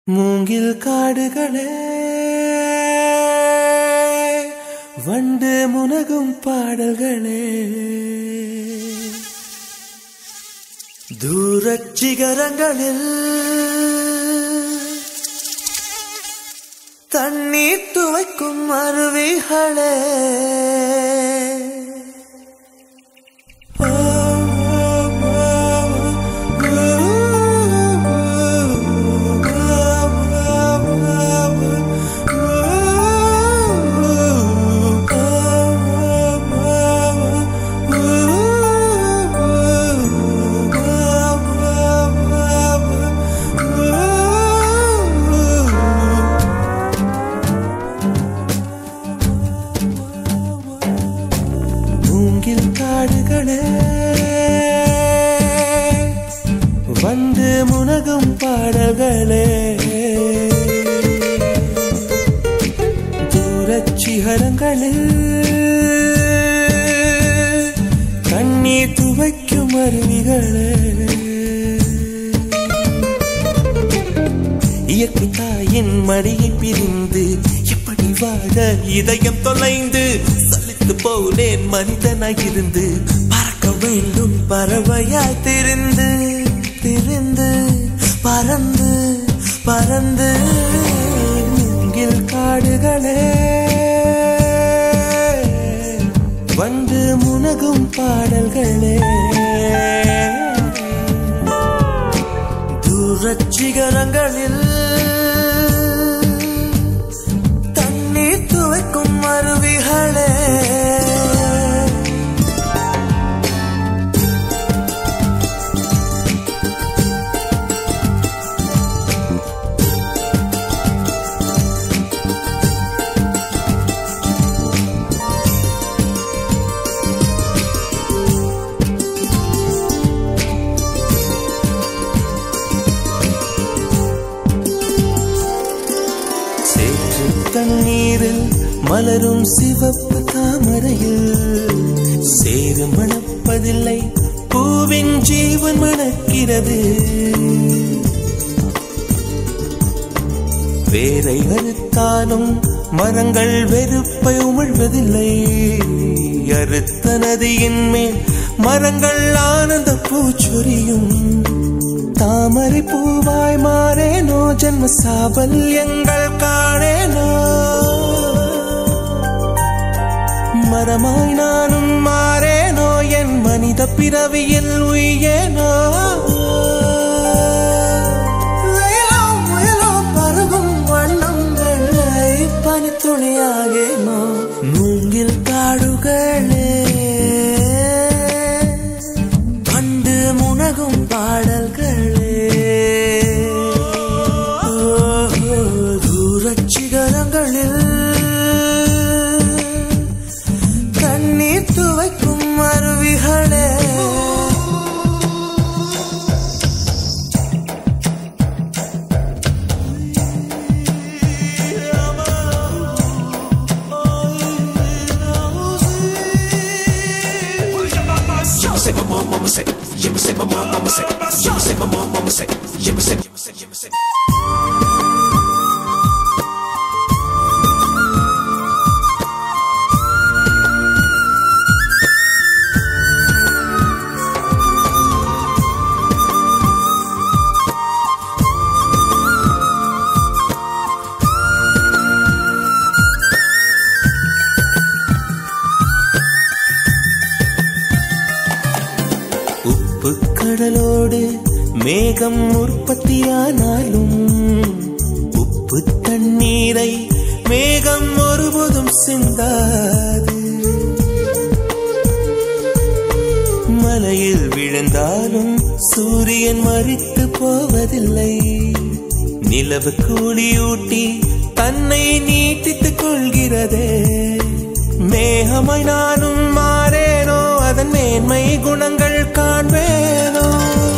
மூங்கில் காடுகளே வண்டு முனகும் பாடல்களே தூரச் சிகரங்களில் தண்ணீர் துவைக்கும் அருவிகளே மூங்கில் காடுகளே வந்து முனகும் பாடல்களே தூரச் சிகரங்களில் கண்ணீர் துவைக்கும் அருவிகளே இயற்கை தாயின் மடியை பிரிந்து எப்படி வாழ இதயம் தொலைந்து சலித்து போனேன் மனிதனாயிருந்து பறக்க வேண்டும் பறவையாய் திரிந்து திரிந்து பறந்து பறந்து மூங்கில் காடுகளே வந்து முனகும் பாடல்களே தூரச் சிகரங்களில் தண்ணீர் துவைக்கும் அருவிகளே சேற்று தண்ணீரில் மலரும் சிவப்பு தாமரையில் சேறு மணப்பதில்லை பூவின் ஜீவன் மணக்கிறது வேரை அறுத்தாலும் மரங்கள் வெறுப்பை உமிழ்வதில்லை அறுத்த நதியின் மேல் மரங்கள் ஆனந்த பூச்சொரியும் தாமரை பூவாய் மாறேனோ ஜன்ம சாபல்யங்கள் காணேனோ மரமாய் நானும் மாறேனோ என் மனித பிறவியில் உயேனோ வெயிலோ முயலோ பருகும் வண்ணம் வெள்ளை பனித்துளியாகேனோ மூங்கில் காடுகளே கண்டு முனகும் பாடல்களே ஓஹோ, தூரச் சிகரங்களில் கண்ணீர் துவைக்கும் அருவிகளே say my mom, mama say. Yeah, me say my mom, mama say. Yeah, me say my mom, mama say. Yeah, me say, yeah, me say, yeah, me say. உப்பு கடலோடு மேகம் உற்பத்தியானாலும் உப்பு தண்ணீரை மேகம் ஒருபோதும் சிந்தாது மலையில் விழுந்தாலும் சூரியன் மறித்து போவதில்லை நிலவு கூலியூட்டி தன்னை நீட்டித்துக் கொள்கிறதே மேகமாய் நானும் மாறேனோ அதன் மேன்மை குணங்கள் காண்பேனோ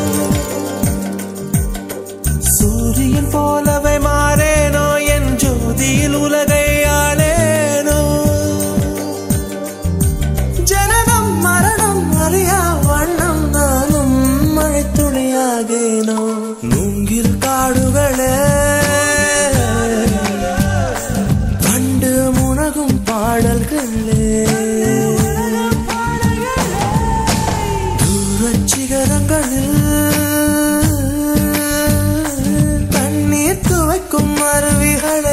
சூரியன் போலவே மாறேனோ என் ஜோதியில் உலகை ஆளேனோ ஜனனம் மரணம் அறியா வண்ணம் நானும் மழைத்துளியாகேனோ மூங்கில் காடுகளே மருவிகளே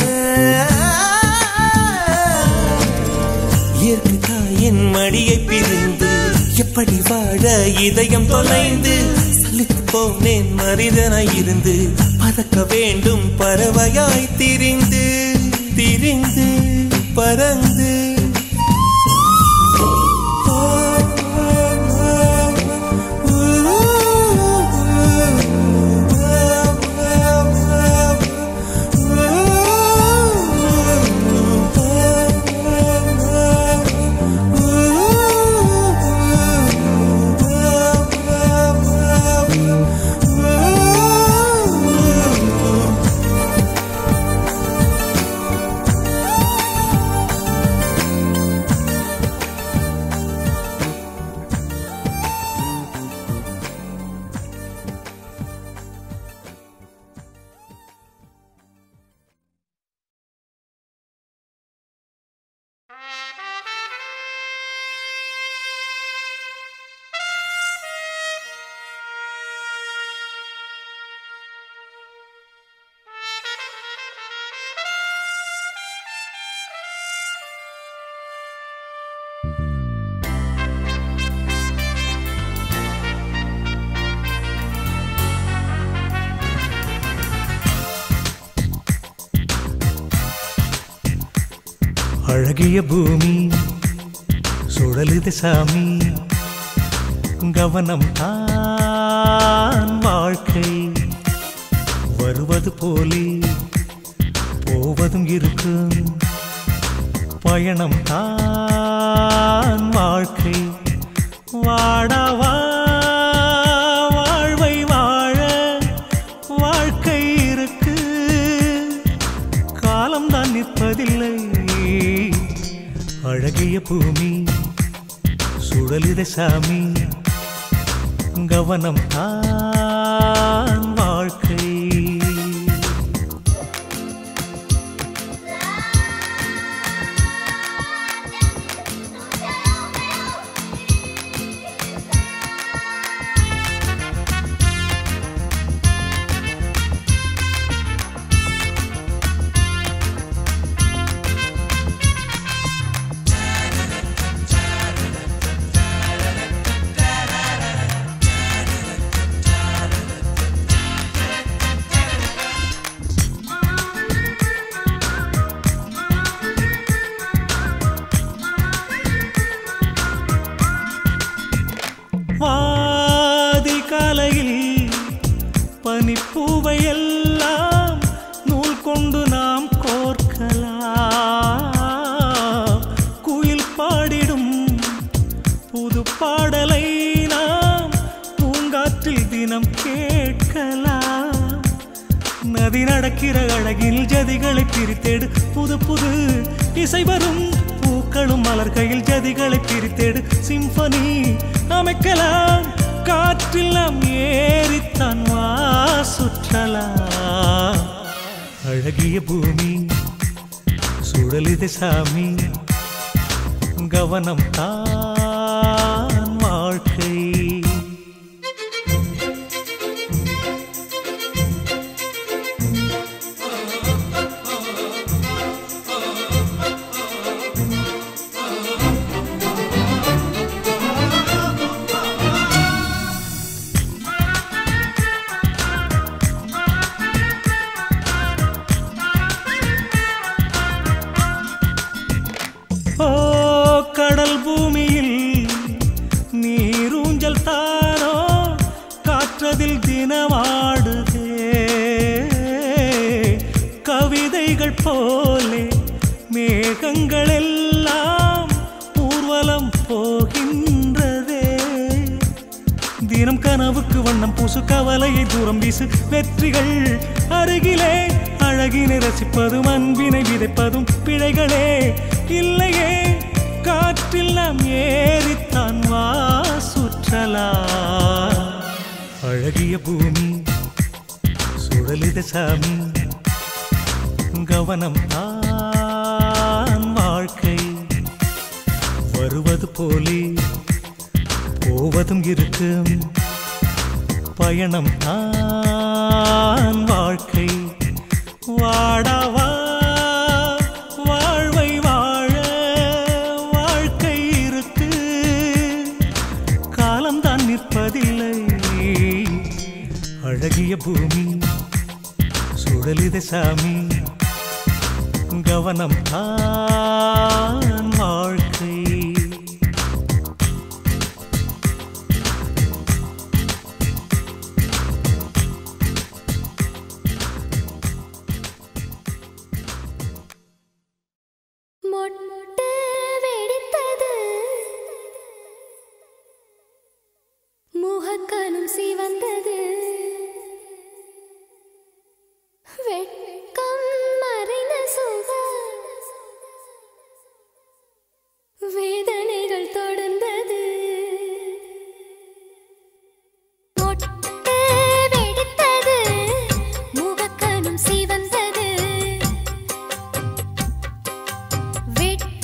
இயற்கை தாயின் மடியை பிரிந்து எப்படி வாழ இதயம் தொலைந்து சலித்து போனேன் மனிதனாய் இருந்து பறக்க வேண்டும் பறவையாய் திரிந்து திரிந்து பறந்து அழகிய பூமி சுழலுது சாமி கவனம் தான் வாழ்க்கை வருவது போலே போவதும் இருக்கும் பயணம் தான் வாழ்க்கை வாடவா வாழ்வை வாழ வாழ்க்கை இருக்கு காலம்தான் நிற்பதில்லை அழகிய பூமி சுழலித சாமி கவனம் தான் வாழ்க்கை வாதி காலையில் பனிப்பூவை எல்லாம் நூல் கொண்டு நாம் கோர்க்கலாம் குயில் பாடிடும் புது பாடலை நாம் பூங்காற்றில் தினம் கேட்கலாம் நதி நடக்கிற அழகில் ஜதிகளை பிரித்தேடு புது புது இசை வரும் பூக்களும் மலர்கையில் ஜதிகளை பிரித்தேடு சிம்பனி அமைக்கலாம் காற்றில் நாம் ஏறித்தான் வா சுற்றலாம் அழகிய பூமி சுழலிது சாமி கவனம் தான் வாழ்க்கை ஓ கடல் பூமியில் நீரூஞ்சல் தானோ காற்றதில் தினமாடுதே கவிதைகள் போலே மேகங்கள் எல்லாம் ஊர்வலம் போகின்றதே தினம் கனவுக்கு வண்ணம் பூசு கவலையை தூரம் வீசு வெற்றிகள் அருகிலே அழகினை ரசிப்பதும் அன்பினை விதைப்பதும் பிழைகளே இல்லையே காற்றில் நாம் ஏறித்தான் வா சுற்றலா அழகிய பூமி சுழலித சாமி கவனம் தான் வாழ்க்கை வருவது போலே போவதும் இருக்கும் பயணம் தான் வாழ்க்கை சுழலித சாமி கவனம் தான் வாழ்க்கை மொட்டு வெடித்தது முகக்கனும் சிவந்தது வெட்கம் மறைந்த சுக வேதனைகள் தொடர்ந்தது மொட்டு வெடித்தது முகக்கனும் சிவந்தது வெட்கம்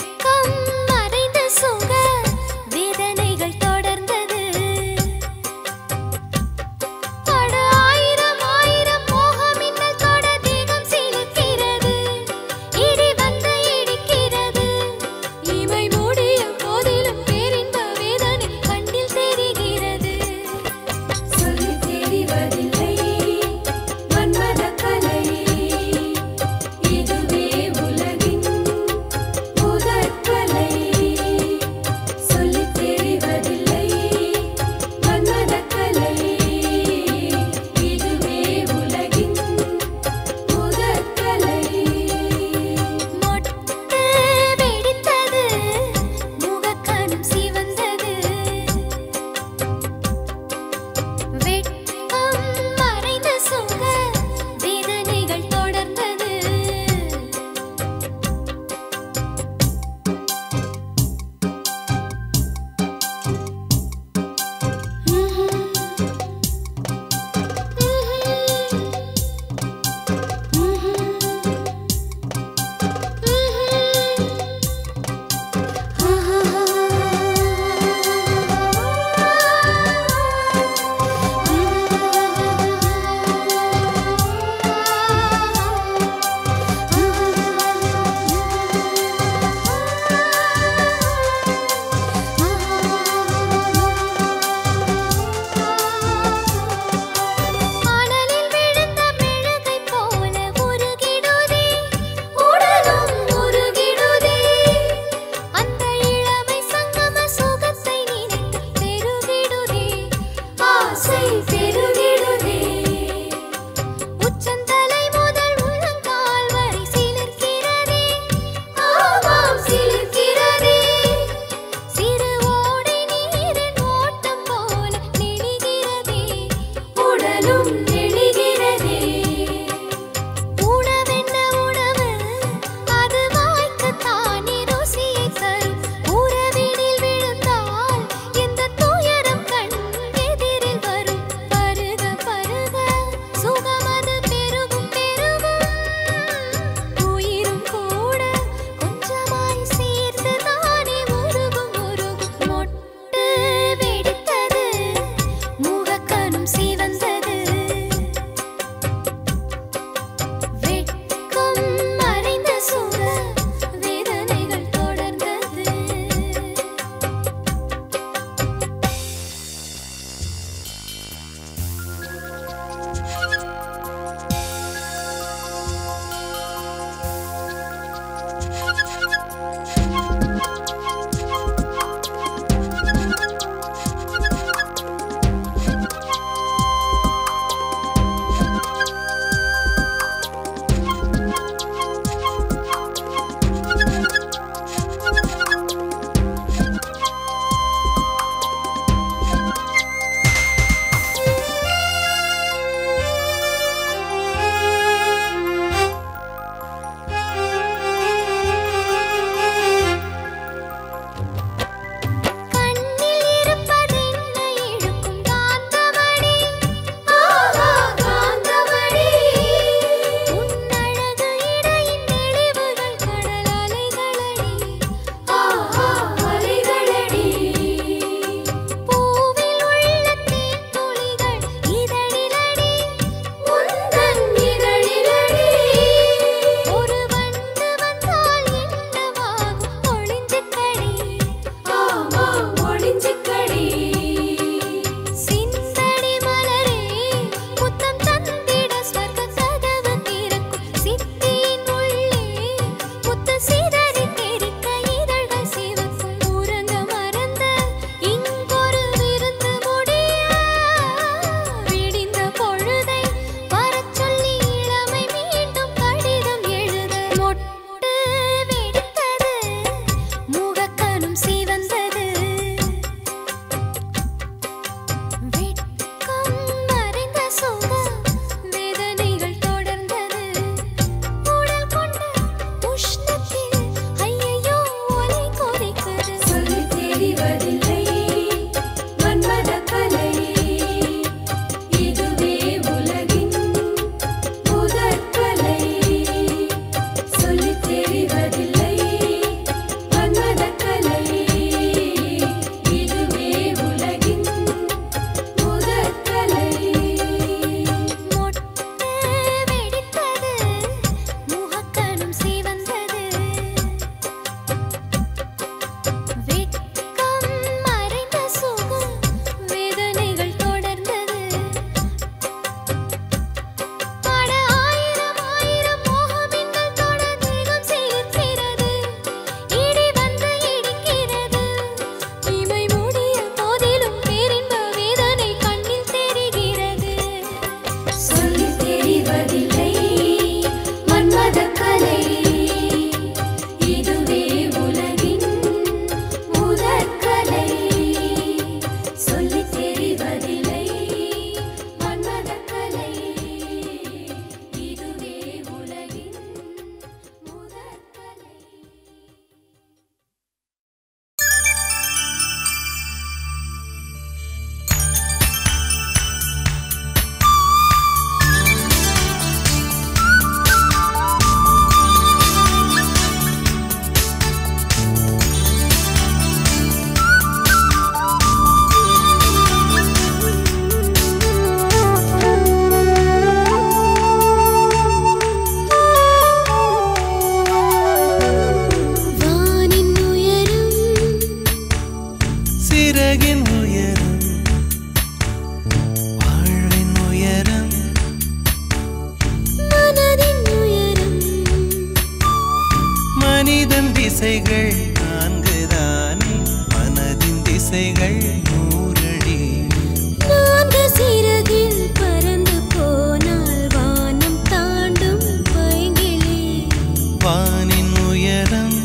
திசைகள் நான்குதானே மனதின் திசைகள் நூறடி நான்கு சிறகில் பறந்து போனால் வானம் தாண்டும் பைங்கிளி வானின் உயரம்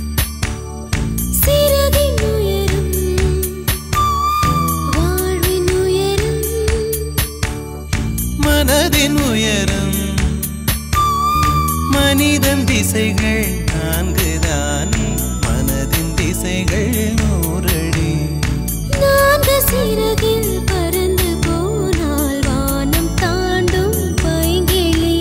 சிறகின் உயரம் வாழ்வின் உயரம் மனதின் உயரம் மனிதன் திசைகள் நான்குதானே மனதின் திசைகள் நூறடி நான்கு சிறகில் பறந்து போனால் வானம் தாண்டும் பைங்கிளி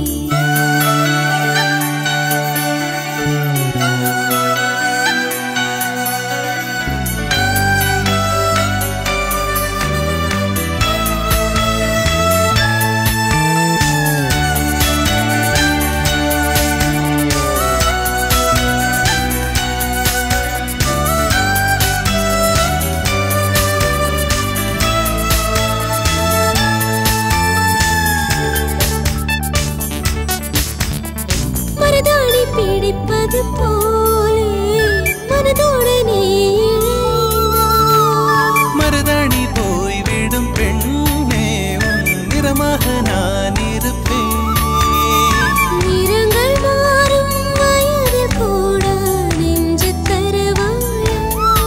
மருதாணி பிடிப்பது போலே மனதோடு நீ இணைந்தாய். மருதாணி போய்விடும் பெண்ணே உன் நிறமாக நான் இருப்பேன் நிறங்கள் மாறும் வயதில் கூட நெஞ்சு தருவாயா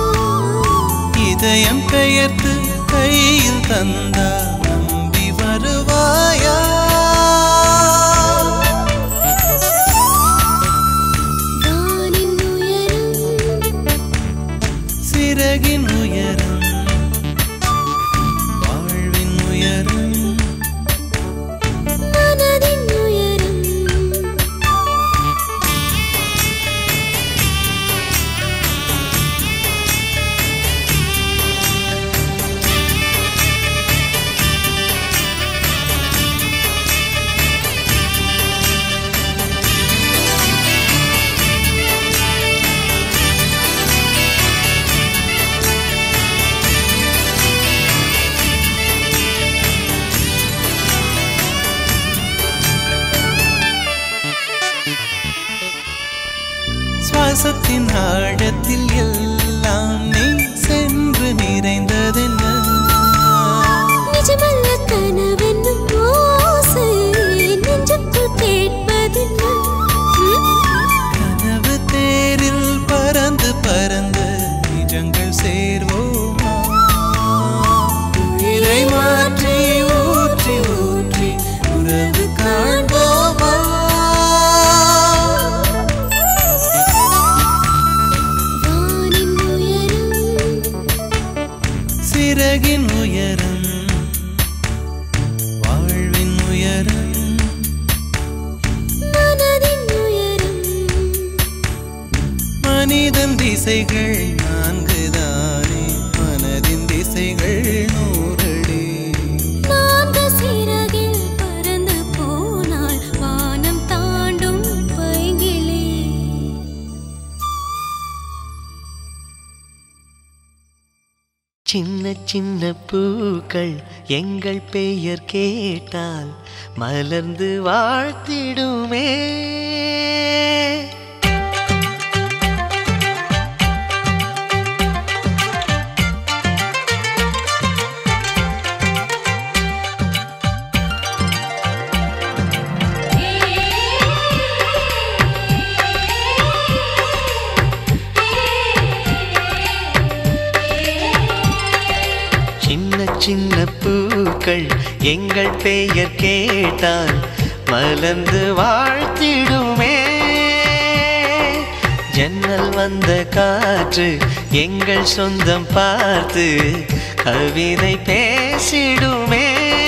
இதயம் பெயர்த்து கையில் தந்தா நம்பி வருவாயா வானின் உயரம் சிறகின் உயரம் வாழ்வின் உயரம் மனதின் உயரம் சுவாசத்தின் ஆழத்தில் எல்லாம் நீ சென்று நிறைந்ததென்ன நிஜமல்ல கனவென்னும் ஓசை நெஞ்சுக்குள் கேட்பதென்ன ம்? கனவு தேரில் பறந்து பறந்து நிஜங்கள் சேர்வோமா உயிரை மாற்றி ஊற்றி ஊற்றி உறவு காண்போமா வானின் உயரம் சிறகின் உயரம் வாழ்வின் உயரம் மனதின் உயரம் மனிதன் திசைகள் நான்குதானே மனதின் திசைகள் நூறடி நான்கு சிறகில் பறந்து போனால் வானம் தாண்டும் பைங்கிளி சின்ன சின்ன பூக்கள் எங்கள் பெயர் கேட்டால் மலர்ந்து வாழ்த்திடுமே சின்ன சின்ன பூக்கள் எங்கள் பெயர் கேட்டால் மலர்ந்து வாழ்த்திடுமே ஜன்னல் வந்த காற்று எங்கள் சொந்தம் பார்த்து கவிதை பேசிடுமே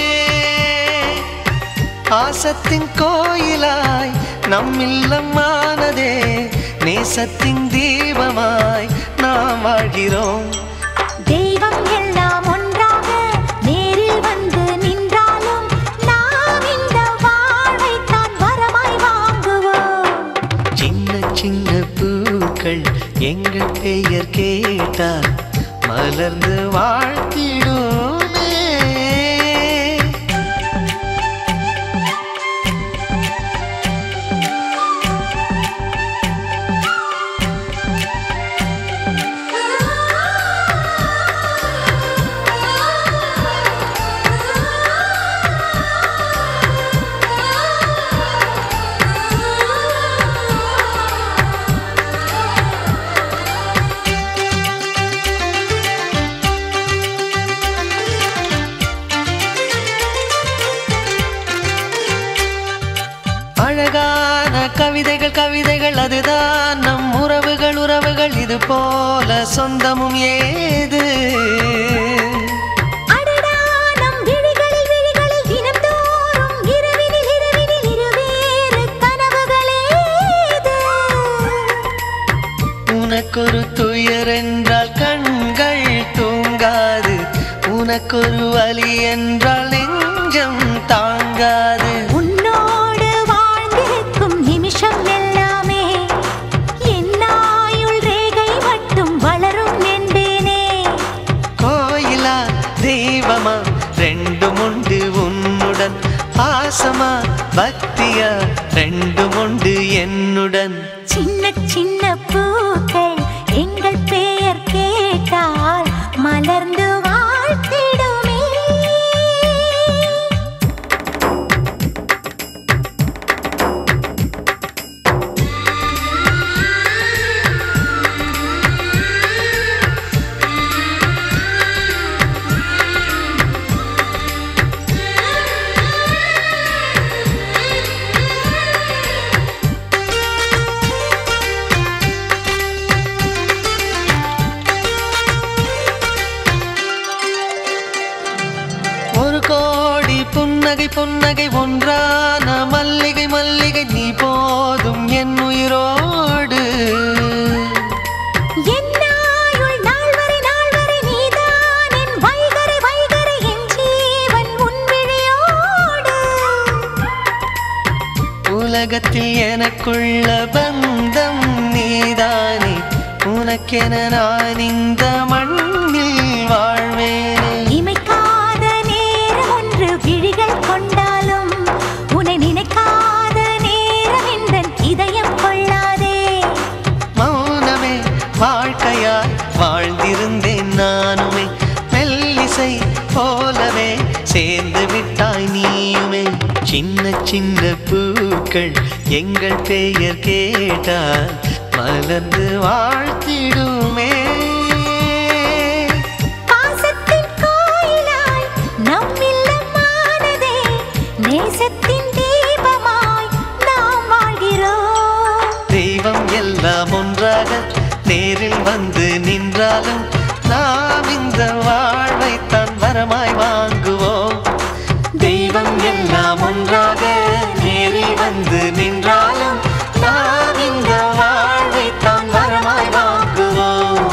ஆசத்தின் கோயிலாய் நம் இல்லமானதே நேசத்தின் தீபமாய் நாம் வாழ்கிறோம் தெய்வம் எல்லாம் ஒன்றாக நேரில் வந்து நின்றாலும் நாம் இந்த வாழ்வைத்தான் வரமாய் வாங்குவோம் சின்ன சின்ன பூக்கள் எங்கள் பெயர் கேட்டால் மலர்ந்து வாழ்த்திடுமே அழகான கவிதைகள் கவிதைகள் அதுதான் நம் உறவுகள் உறவுகள் இது போல சொந்தமும் ஏது அடடா நம் விழிகளில் விழிகளில் தினம்தோறும் இரவினில் இரவினில் இருவேறு கனவுகளேது உனக்கொரு துயர் என்றால் கண்கள் தூங்காது உனக்கொரு வலி என்றால் நெஞ்சம் தாங்காது உன்னோடு வாழ்ந்திருக்கும் நிமிஷம் எல்லாமே என்னாயுள் ரேகை மட்டும் வளரும் என்பேனே கோயிலா தெய்வமா ரெண்டும் உண்டு உன்னுடன் பாசமா பக்தியா ரெண்டும் உண்டு என்னுடன் சின்ன சின்ன பூக்கள் எங்கள் பெயர் கேட்டால் மலர்ந்து வாழ்த்திடுமே ஒரு கோடி புன்னகை புன்னகை ஒன்றான மல்லிகை மல்லிகை நீ போதும் என் உயிரோடு என்னாயுள் நாள் வரை நாள் வரை நீதான் என் வைகரை வைகரை என் ஜீவன் உன் விழியோடு உலகத்தில் எனக்குள்ள பந்தம் நீதானே உனக்கென நான் இந்த மண்ணில் வாழ்வேனே இமைக்காத நேரம் ஒன்று விழிகள் கொண்டாலும் உன்னை நினைக்காத நேரம் எந்தன் இதயம் கொள்ளாதே மௌனமே வாழ்க்கையாய் வாழ்ந்திருந்தேன் நானுமே மெல்லிசை போலவே சேர்ந்து விட்டாய் நீயுமே சின்ன சின்ன பூக்கள் எங்கள் பெயர் கேட்டால் மலர்ந்து வாழ்த்திடுமே பாசத்தின் கோயிலாய் நம் இல்லமானதே நேசத்தின் தீபமாய் நாம் வாழ்கிறோம் தெய்வம் எல்லாம் ஒன்றாக நேரில் வந்து நின்றாலும் நாம் இந்த வாழ்வைத்தான் வரமாய் வாங்குவோம் தெய்வம் எல்லாம் ஒன்றாக நேரில் வந்து நின்றாலும் நாம் இந்த வாழ்வைத்தான் வரமாய் வாங்குவோம்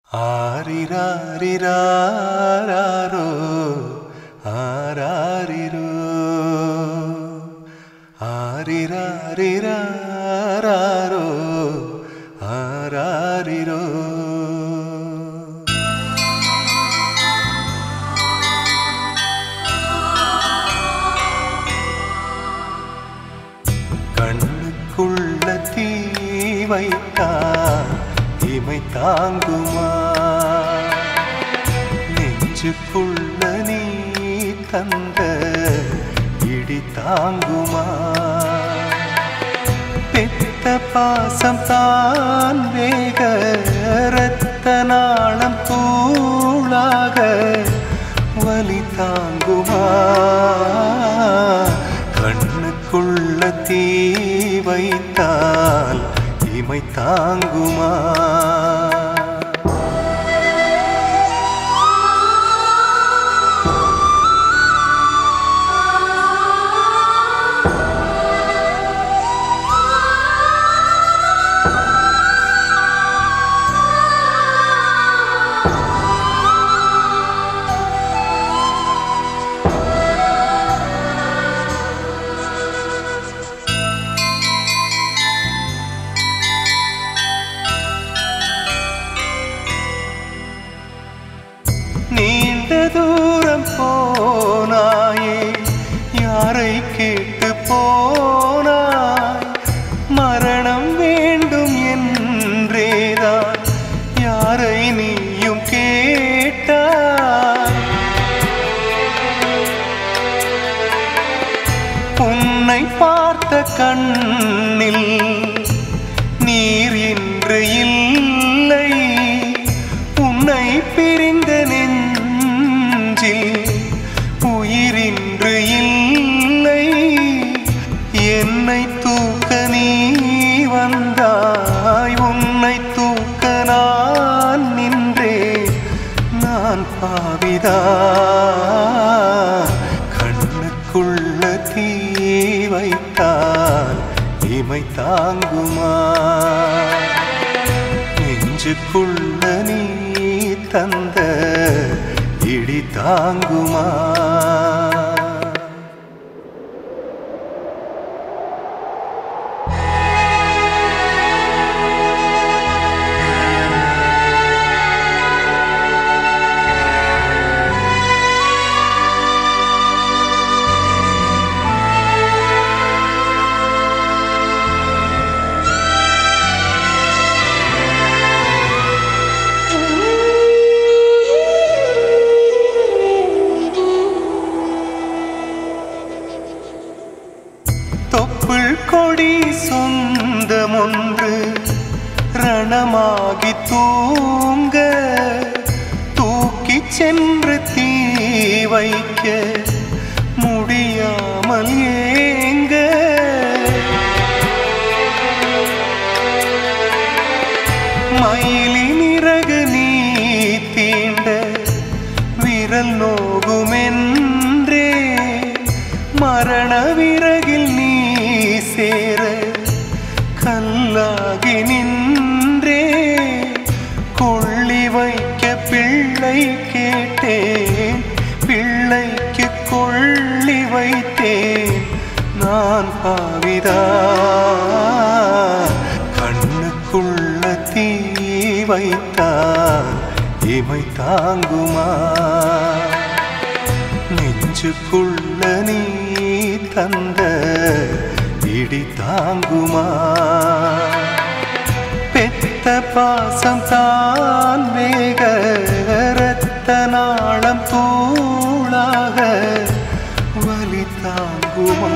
ஆரிராரிராரோ ஆராரிரோ ஆரிராரிராரோ ஆராரிரோ கண்ணுக்குள்ள தீ வைத்தான் இமை தாங்குமா நெஞ்சுக்குள்ள நீ தந்த இடி தாங்குமா பெத்த பாசம் தான் வேக ரத்த நாளம் தூளாக வலி தாங்குமா கண்ணுக்குள்ள தீ வைத்தால் இமை தாங்குமா நீண்ட தூரம் போனாயே யாரை கேட்டு போனாய் மரணம் வேண்டும் என்றேதான் யாரை நீயும் கேட்டாய் உன்னை பார்த்த கண்ணில் நீர் இன்று இல்லை உன்னை பிரிந்த நெஞ்சில் உயிரின்று இல்லை என்னை தூக்க நீ வந்தாய் உன்னை தூக்க நான் நின்றேன் நான் பாவிதா கண்ணுக்குள்ள தீ வைத்தால் இமை தாங்குமா நெஞ்சுக்குள்ள நீ தந்த இடி தாங்குமா தொப்புள் கொடி சொந்தமொன்று ரணமாகி தூங்க தூக்கிச் சென்று தீ வைக்க முடியாமல் ஏங்க மயிலின் இறகு நீ தீண்ட விரல் நோகுமென்றே மரண விறகில் நீ சேர கல்லாகி நின்றே கொள்ளி வைக்க பிள்ளை கேட்டேன் பிள்ளைக்கு கொள்ளி வைத்தேன் நான் பாவிதா கண்ணுக்குள்ள தீ வைத்தான் இமை தாங்குமா நெஞ்சுக்குள்ள நீ தந்த இடி தாங்குமா பெத்த பாசம் தான் வேக ரத்த நாளம் தூளாக வலி தாங்குமா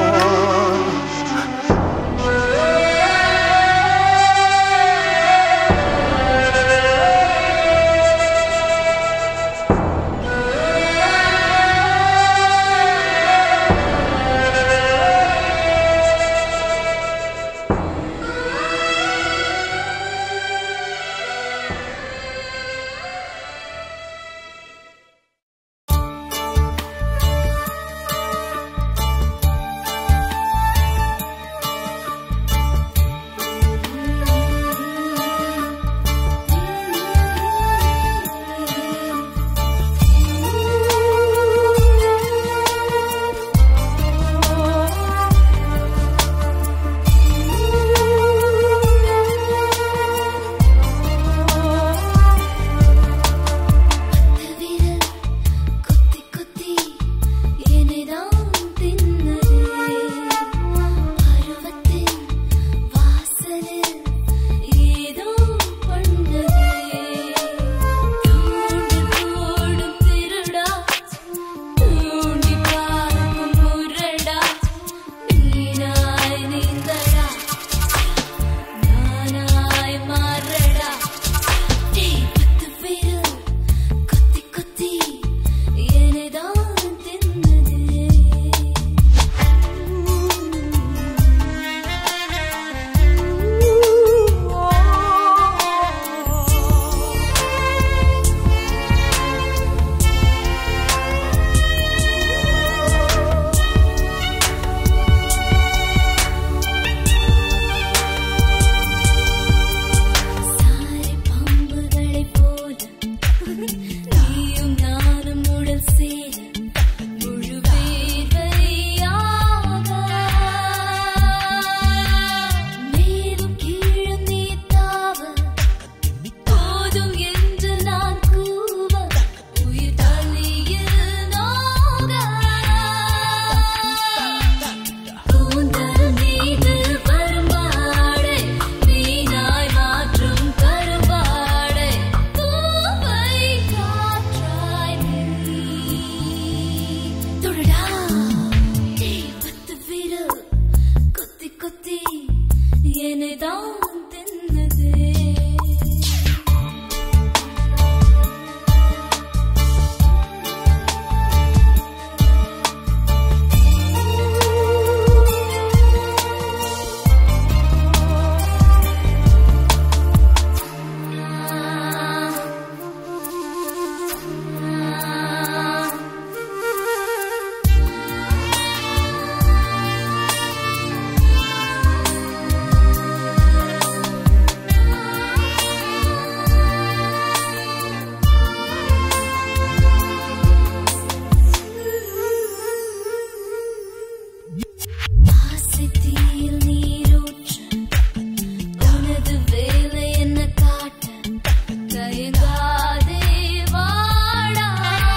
ஏங்காதே வாடா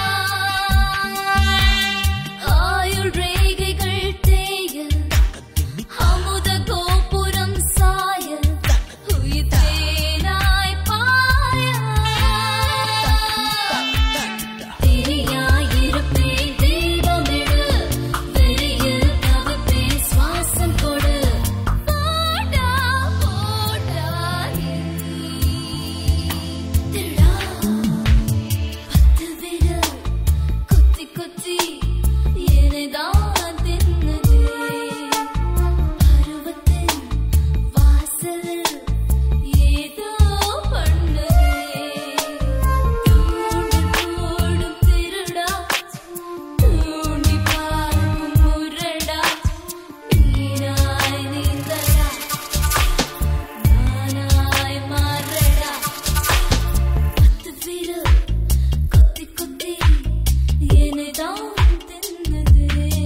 ஆயுள் ரேகைகள் தேய அமுத கோபுரம் சாய உயிர் தேனாய் பாய தெரியாயிருப்பேன் தெய்வமிடு வெறியில் தவிப்பேன் சுவாசம் கொடு போடா போடா திருடா பத்து விரல் குத்தி குத்தி என்னைதான் தின்னதே பருவத்தின் வாசலில் ஏதோ பண்ணுதே தூண்டு போடும் திருடா தூண்டி பார்க்கும் முரடா நீராய் நீந்தடா நானாய் மாறடா பத்து விரல் கொத்தி கொத்தி என்னைதான் தின்னதே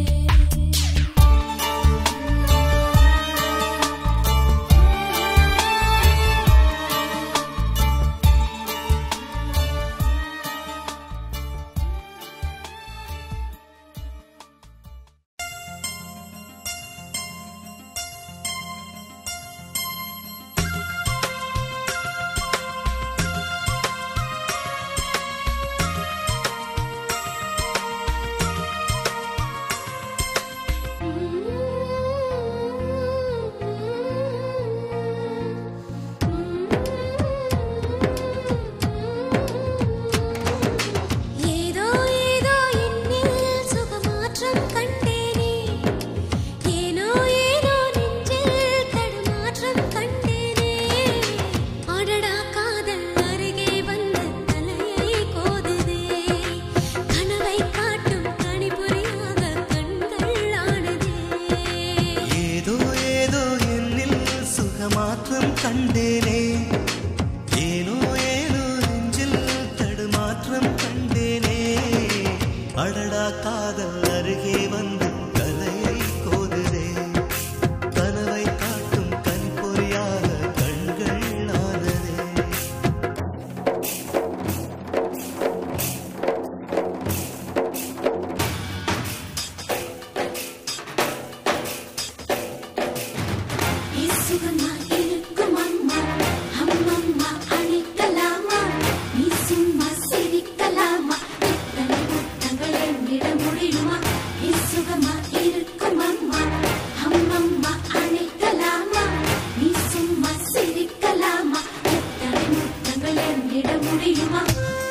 ஏதோ ஏதோ என்னில் சுகமாற்றம் கண்டேனே ஏனோ ஏனோ நெஞ்சில் தடுமாற்றம் கண்டேனே அடடா காதல் அருகே வந்து தலையை கோதுதே கனவை காட்டும் கணிபுரியாக கண்கள் ஆனதே ஏதோ ஏதோ என்னில் சுகமாற்றம் கண்டேனே ஏனோ ஏனோ நெஞ்சில் தடுமாற்றம் கண்டேனே அடடா காதல் அருகே வந்து கலையை கோதுதே கனவை காட்டும் கண்பொறியாக கண்கள் ஆனதே சுகமா இருக்கும் அம்மா அம்மம்மா அழைக்கலாமா நீ சும்மா சிரிக்கலாமா இத்தனை முத்தங்கள் என்னிட முடியுமா நீ சுகமா இருக்கும் அம்மா அம்மம்மா அழைக்கலாமா நீ சும்மா சிரிக்கலாமா இத்தனை முத்தங்கள் என்னிட முடியுமா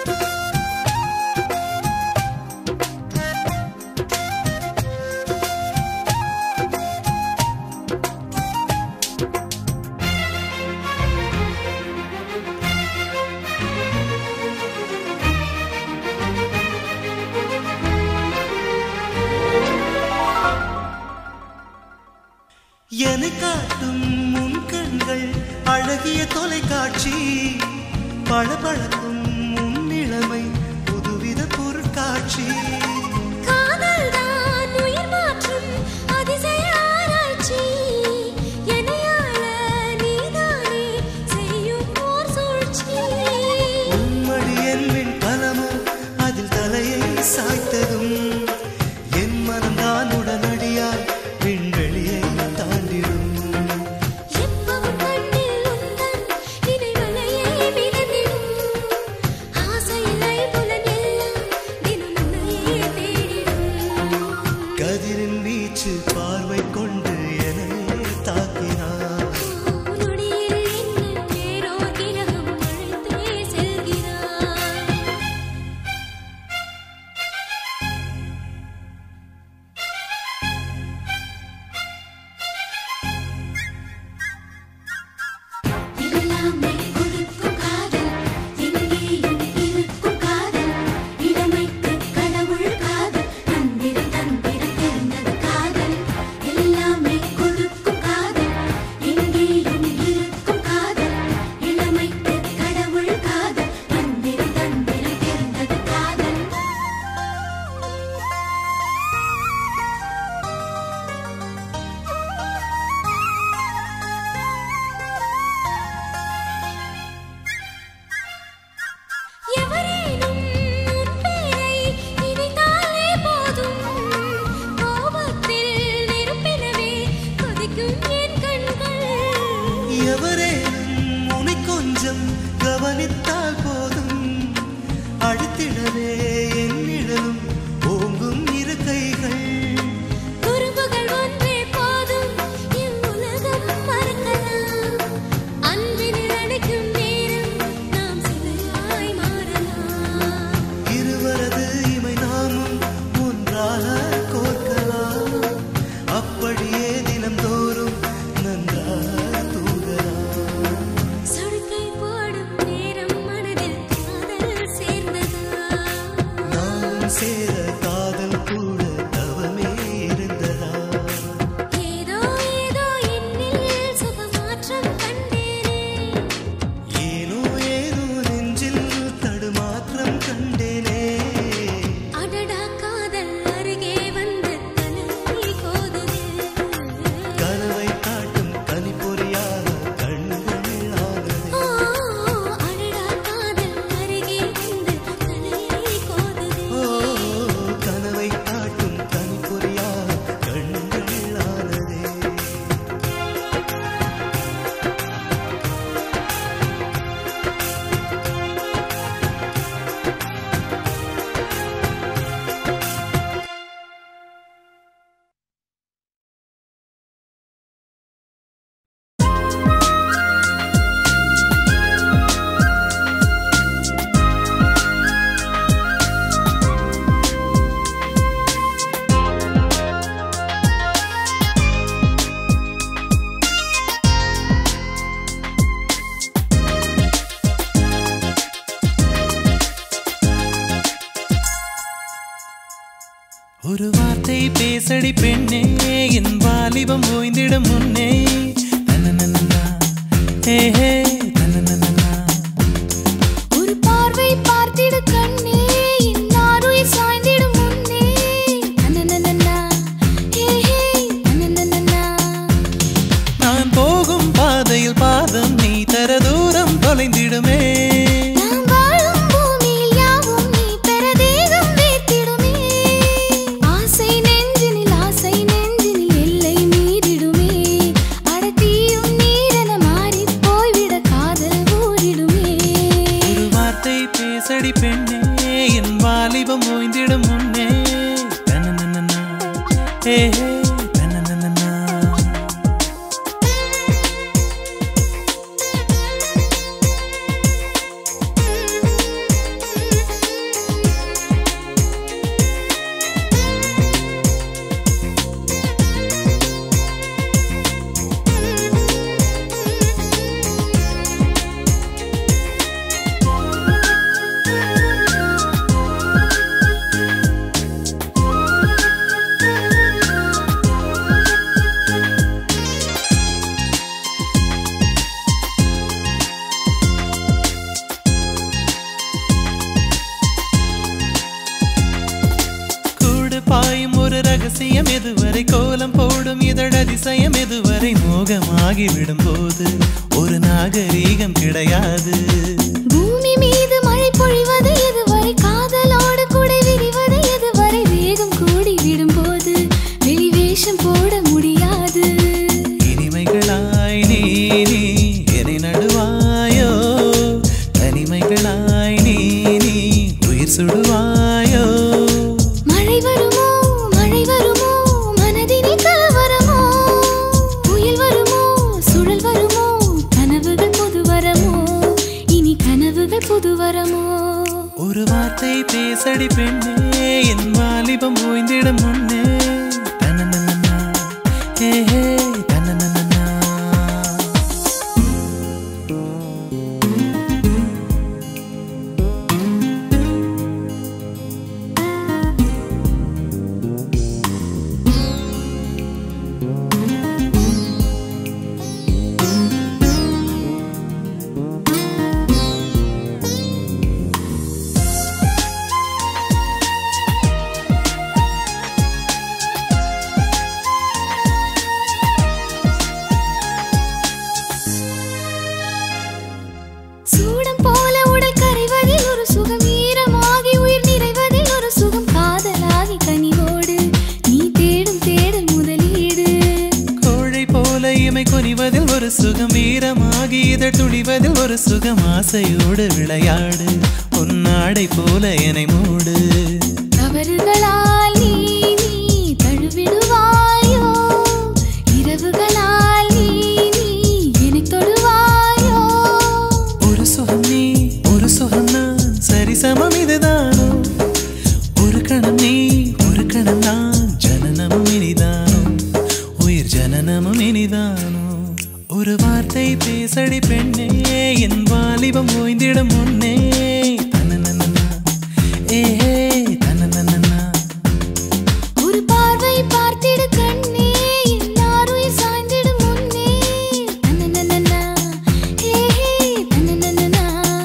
என்னை காட்டும் உன் கண்கள் அழகிய தொலைக்காட்சி பளபளக்கும் உன் இளமை புதுவித பொருட்காட்சி காதல்தான் உயிர் மாற்றும் அதிசய ஆராய்ச்சி என்னையாள நீதானே செய்யும் ஓர் சூழ்ச்சி உம்மடி என் விண் கலமோ அதில் தலையை சாய்த்ததும் என் மனம்தான் உடனடியாய் விண்வெளியை தாண்டிடும் எப்பவும் கண்ணில் உந்தன் நினைவலையை மிதந்திடும் ஒரு வார்த்தை பேசடி பெண்ணே என் வாலிபம் ஓய்ந்திடும் முன்னே தன்னனனனா, ஹே ஹே, தன்னனனனா. ஒரு பார்வை பார்த்திடு கண்ணே இன்னாருயிர் சாய்ந்திடும் முன்னே அனனனனா, ஹே ஹே, அனனனனா. நான் போகும் பாதையில் பாதம் நீ தர தூரம் தொலைந்திடுமே நாம் வாழும் பூமியில் யாவும் நீ பெற தேகம் வேர்த்திடுமே. ஆசை நெஞ்சினில் ஆசை நெஞ்சினில் எல்லை மீறிடுமே. அடர்த்தியும் நீரென மாறிப் போய்விட காதல் ஊறிடுமே. ஒரு வார்த்தை பேசடி பெண்ணே என் வாலிபம் ஓய்ந்திடும் முன்னே தன்னனனனா, ஹே ஹே, தன்னனனனா. கூடு பாயும் ஒரு ரகசியம் எதுவரை கோலம் போடும் இதழ் அதிசயம் எதுவரை மோகமாகி விடும்போது ஒரு நாகரீகம் கிடையாது பூமி மீது மழை பொழிவது எதுவரை காதலோடு கூட விரிவது எதுவரை வேகம் கூடி விடும்போது வெளிவேஷம் போட முடியாது இனிமைகளாய் நீ நீ என்னை நடுவாயோ தனிமைகளாய் நீ நீ உயிர் சுடுவாயோ மழை வருமோ மழை வருமோ மனதினில் கலவரமோ புயல் வருமோ சுழல் வருமோ கனவுகள் புது வரமோ இனி கனவுகள் புது வரமோ ஒரு வார்த்தை பேசடி பெண்ணே என் வாலிபம் ஓய்ந்திடும் முன்னே தன்னனனனா, ஹே ஹே, தன்னனனனா. சூடம் போல உடல் கரைவதில் ஒரு சுகம் ஈரமாகி உயிர் நிறைவதில் ஒரு சுகம் காதலாகி கனிவோடு நீ தேடும் தேடல் முதலீடு கோழை போல இமை கொனிவதில் ஒரு சுகம் வீரமாகி இதழ் துணிவதில் ஒரு சுகம் ஆசையோடு விளையாடு உன்னாடை போல என்னை மூடு தவறுகளால் நீ நீ தழுவிடுவாயோ இரவுகளால் நீ நீ என்னை தொடுவாயோ ஒரு சுகம் நீ ஒரு சுகம் நான் சரிசமம் இதுதானோ ஒரு கணம் நீ ஒரு கணம் நான் ஜனனமும் இனிதானோ உயிர் ஜனனமும் இனிதானோ ஒரு வார்த்தை பேசடி பெண்ணே என் வாலிபம் ஓய்ந்திடும் முன்னே தன்னனனனா, ஏ ஹே, தன்னனனனா. ஒரு பார்வை பார்த்திடு கண்ணே எல்லாரும் சாய்ந்திடும் முன்னே தன்னனனனா, ஹே ஹே, தன்னனனனா.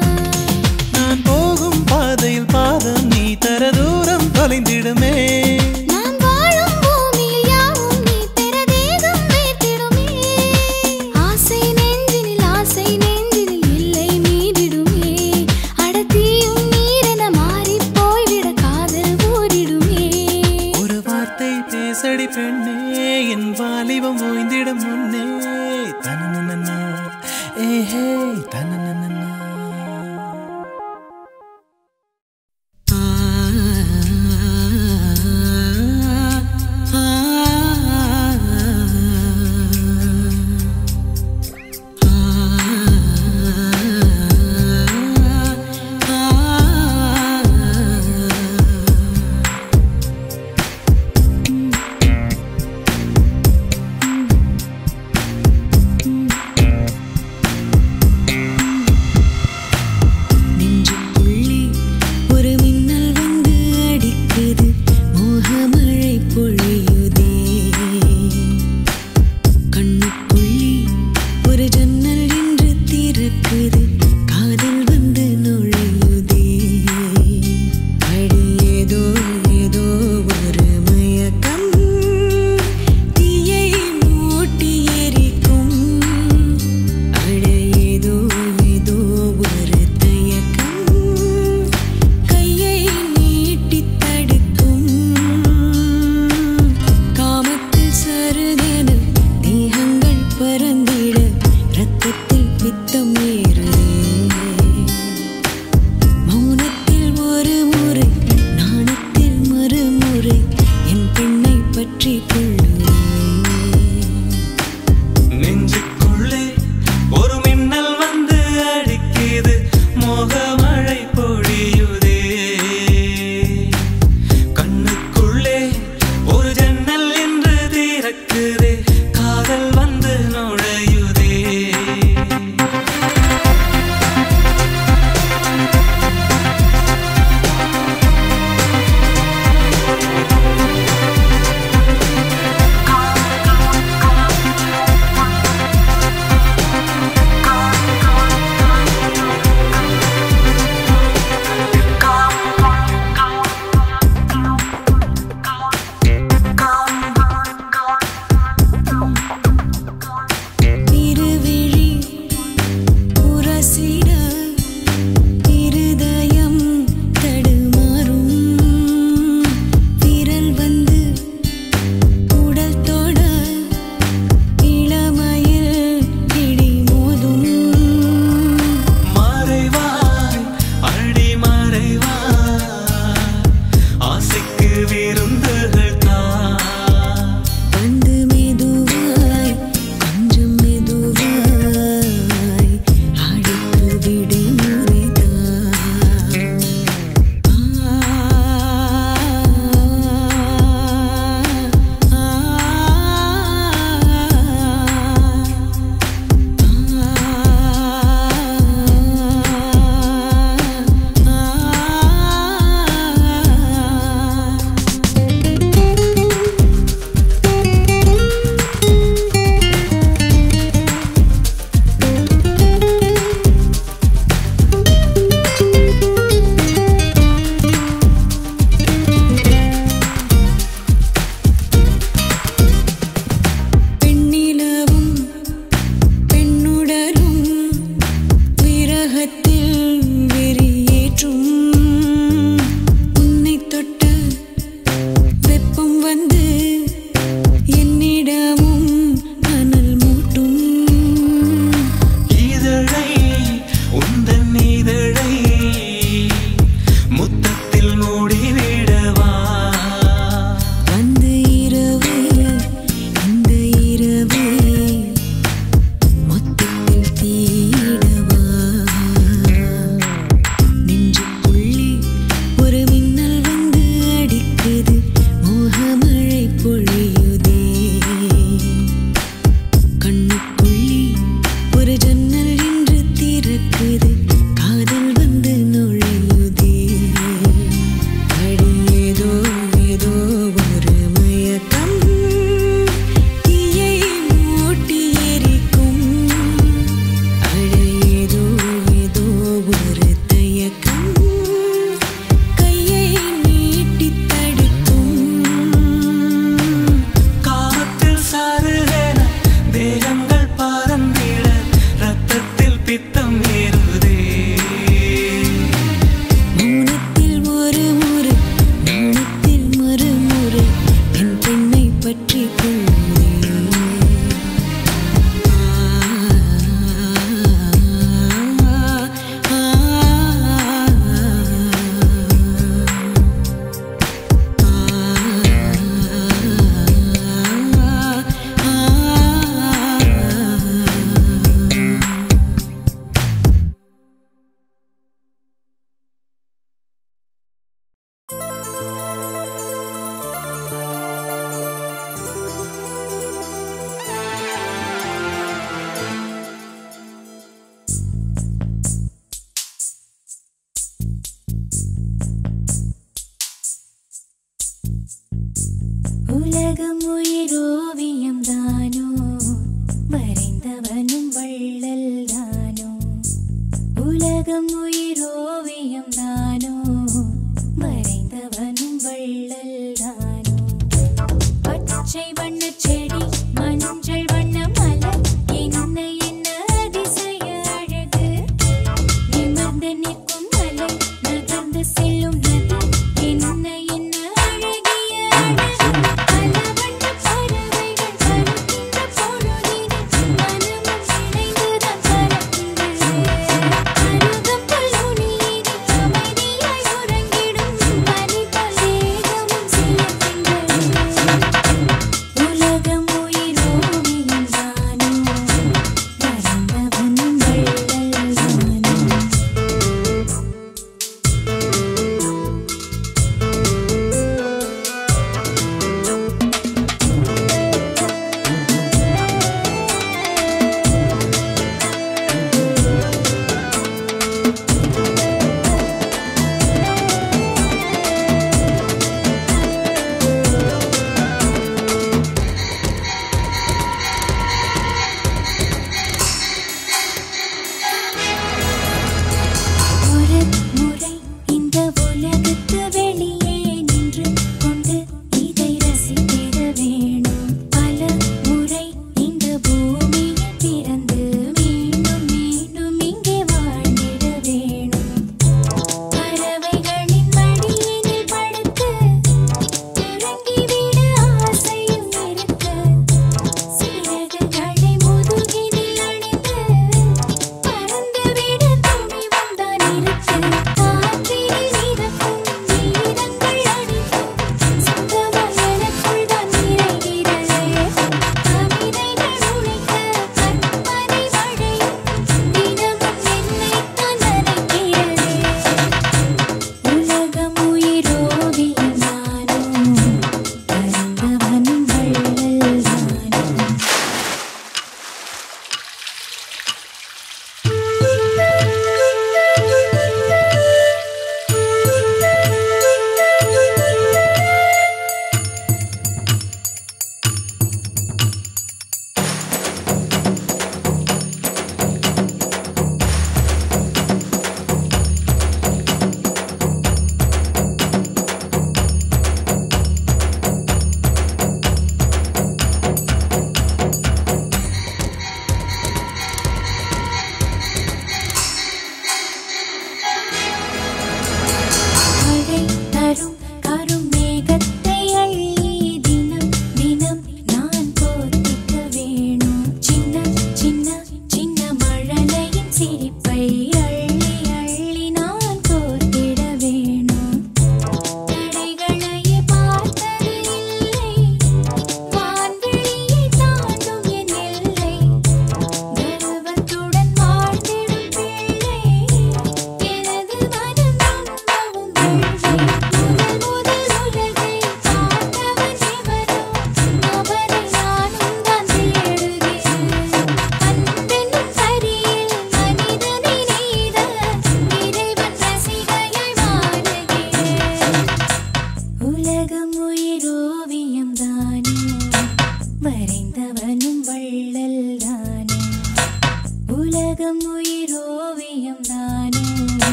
நான் போகும் பாதையில் பாதம் நீ தர தூரம் தொலைந்திடுமே நாம் வாழும் பூமியில் யாவும் நீ பெற தேகம் வேர்த்திடுமே. ஆசை நெஞ்சினில் ஆசை நெஞ்சினில் எல்லை மீறிடுமே. அடர்த்தியும் நீரென மாறிப் போய்விட காதல் ஊறிடுமே. ஒரு வார்த்தை பேசடி பெண்ணே என் வாலிபம் ஓய்ந்திடும் முன்னே தனனனனா, ஏஹே தனனனனா. ஆ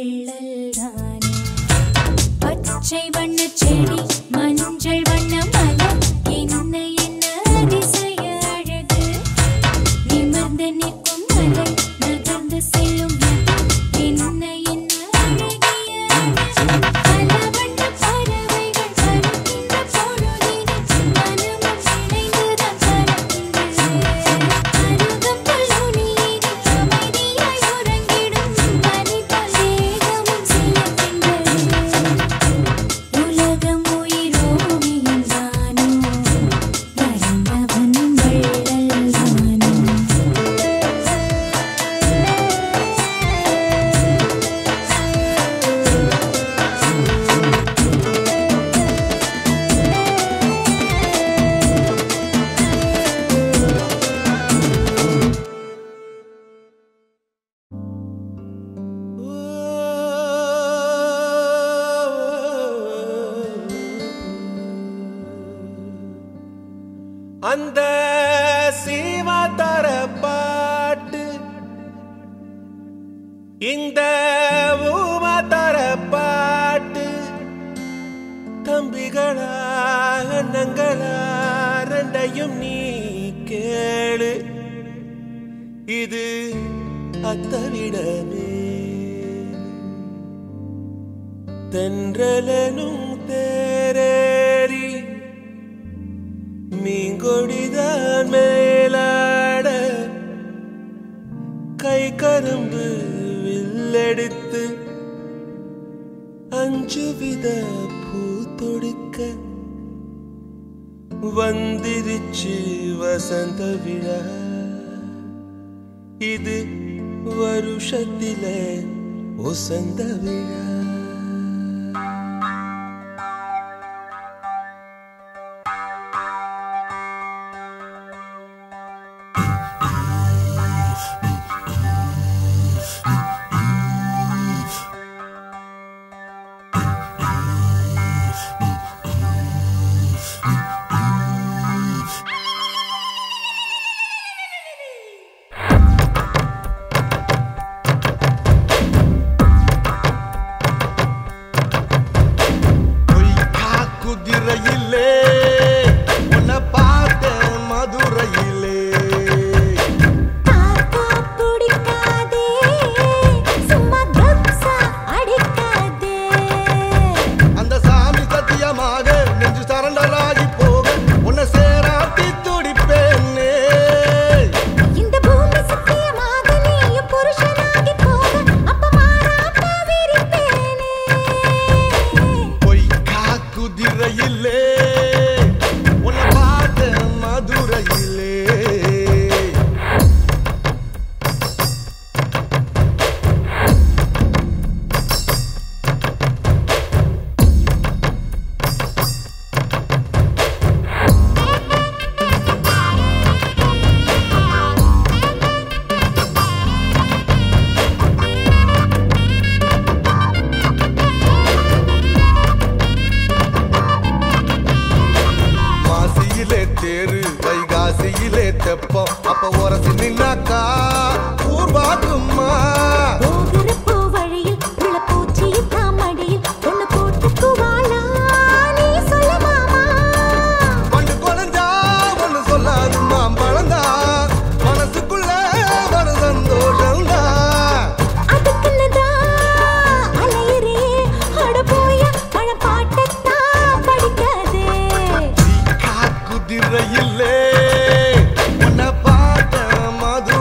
வள்ளல் தானே பச்சை வண்ண செடி மஞ்சள் வண்ண மலர் என்ன என்ன அதிசய அழகு நிமிர்ந்து நிற்கும் மலை நகர்ந்து செல்லும் நதி என்ன என்ன அழகிய அழகு. பல வண்ண பறவைகள் பறக்கின்ற பொழுதினில் மனமும் இணைந்துதான் பறக்கின்றது. அருகம்புல் நுனியினில் அமைதியாய் உறங்கிடும் பனி போல் தேகமும் சிலிர்க்கின்றது. உலகம் உயிர் ஓவியம் தானோ வரைந்தவன் வள்ளல் தானோ அந்த சீமா தர பாட்டு இந்த ஊமா தர பாட்டு தம்பிகளா அண்ணங்களா ரெண்டையும் நீ கேளு இது அத்தவிடமே தென்றலனும் தேரேறி மீங்கொடிதான் மேலாட கை கரும்பு வில்லெடுத்து அஞ்சு வித பூ தொடுக்க வந்திருச்சு வசந்த விழா இது வருஷத்தில ஒசந்த விழா பொய்க்கா குதிரையிலே உன்னை பார்த்தேன் மதுரையிலே தாத்தா பிடிக்காதே சும்மா கப்சா அடிக்காதே அந்த சாமி சத்தியமாக நெஞ்சு சரண்டராகி போக உன்னை சேராட்டி துடிப்பேனே இந்த பூமி சத்தியமாக நீயும் புருஷனாகி போக அப்ப மாறாப்ப விரிப்பேனே பொய்க்கா குதிரையிலே உன்னை பார்த்தேன் மதுரையிலே மாசியிலே தேரு வைகாசியிலே தெப்பம் அப்ப உரசி நின்னாக்கா ஊர்வாக்குமா போகிறப்போ வழியில் உள்ள பூச்சியின் தாமடியில் ஒண்ணு போட்டு குவாலா நீ சொல்ல மாமா பண்டு குழஞ்சா ஒண்ணு சொல்லாது மாம்பழந்தா மனசுக்குள்ள ஒரு சந்தோஷம்தா அதுக்குன்னுதான் அலையிறே அட போய பழம் பாட்டத்தான் படிக்காதே குதிரையில்லே உன்னை பார்த்த மது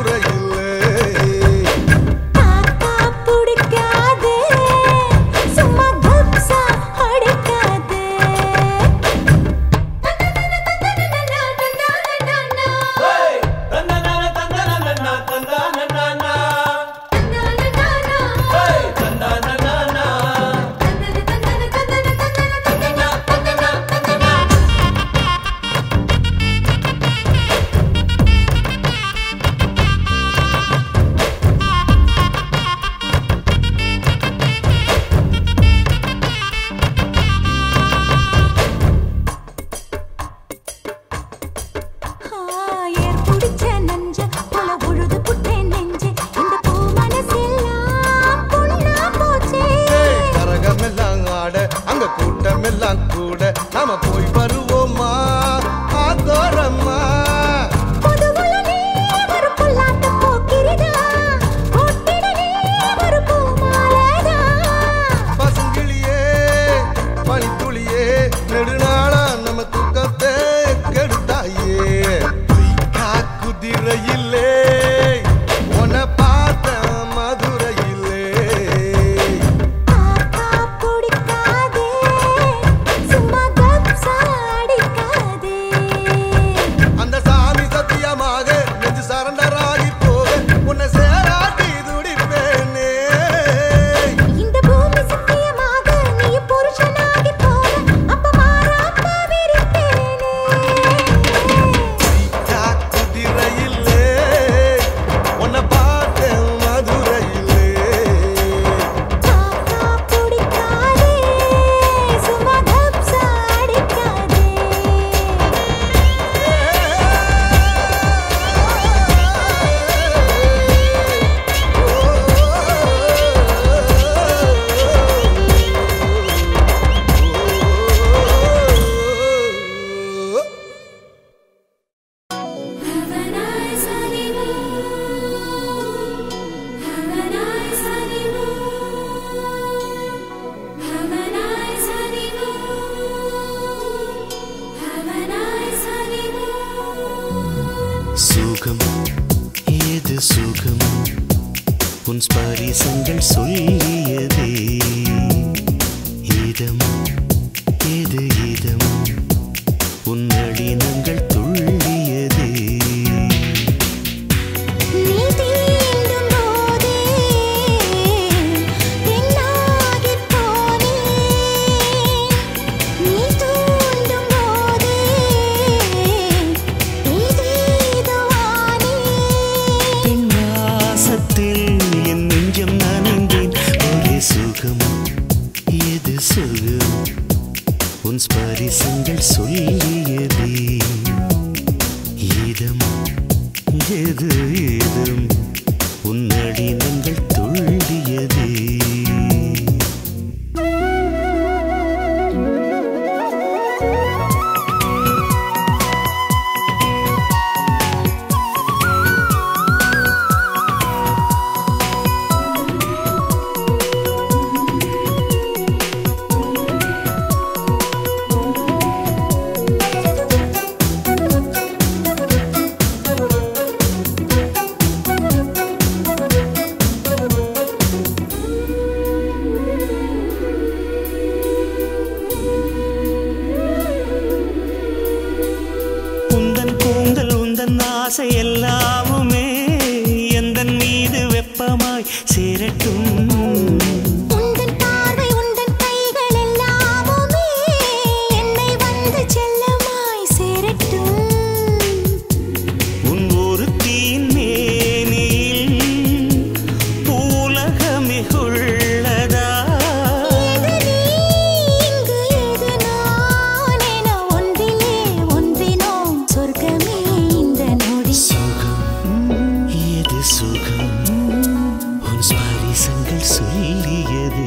சுகம் ஏது சுகம் உன் ஸ்பரிசங்கள் சொல்லியதே இதம் ஏது இதம் உன் நளினங்கள் துள்ளியதே நீ தீண்டும் போதே தென்னாகிப் போனேன் நீ தூண்டும் போதே ஏதேதோ ஆனேன் பெண் வாசத்தில் என் நெஞ்சம் நனைந்தேன் ஒரே சுகம் எது சுகம் உன் ஸ்பரிசங்கள் சொல்லியதே இதம் எது இதம் உன் நடினங்கள் துள்ளியதே உந்தன் கூந்தல் உந்தன் ஆசை எல்லாமுமே எந்தன் மீது வெப்பமாய் சேரட்டும் உந்தன் பார்வை உந்தன் கைகள் எல்லாமுமே என்னை வந்து செல்லமாய் சேரட்டும் உன் ஒரு தீன் மேனியில் பூலகமே உள்ளதா எது நீ இங்கு எது நான் என ஒன்றிலே ஒன்றினோம் சொர்க்கமே இந்த நொடி சுகம் எது சுகம் உன் ஸ்பரிசங்கள் சொல்லியதே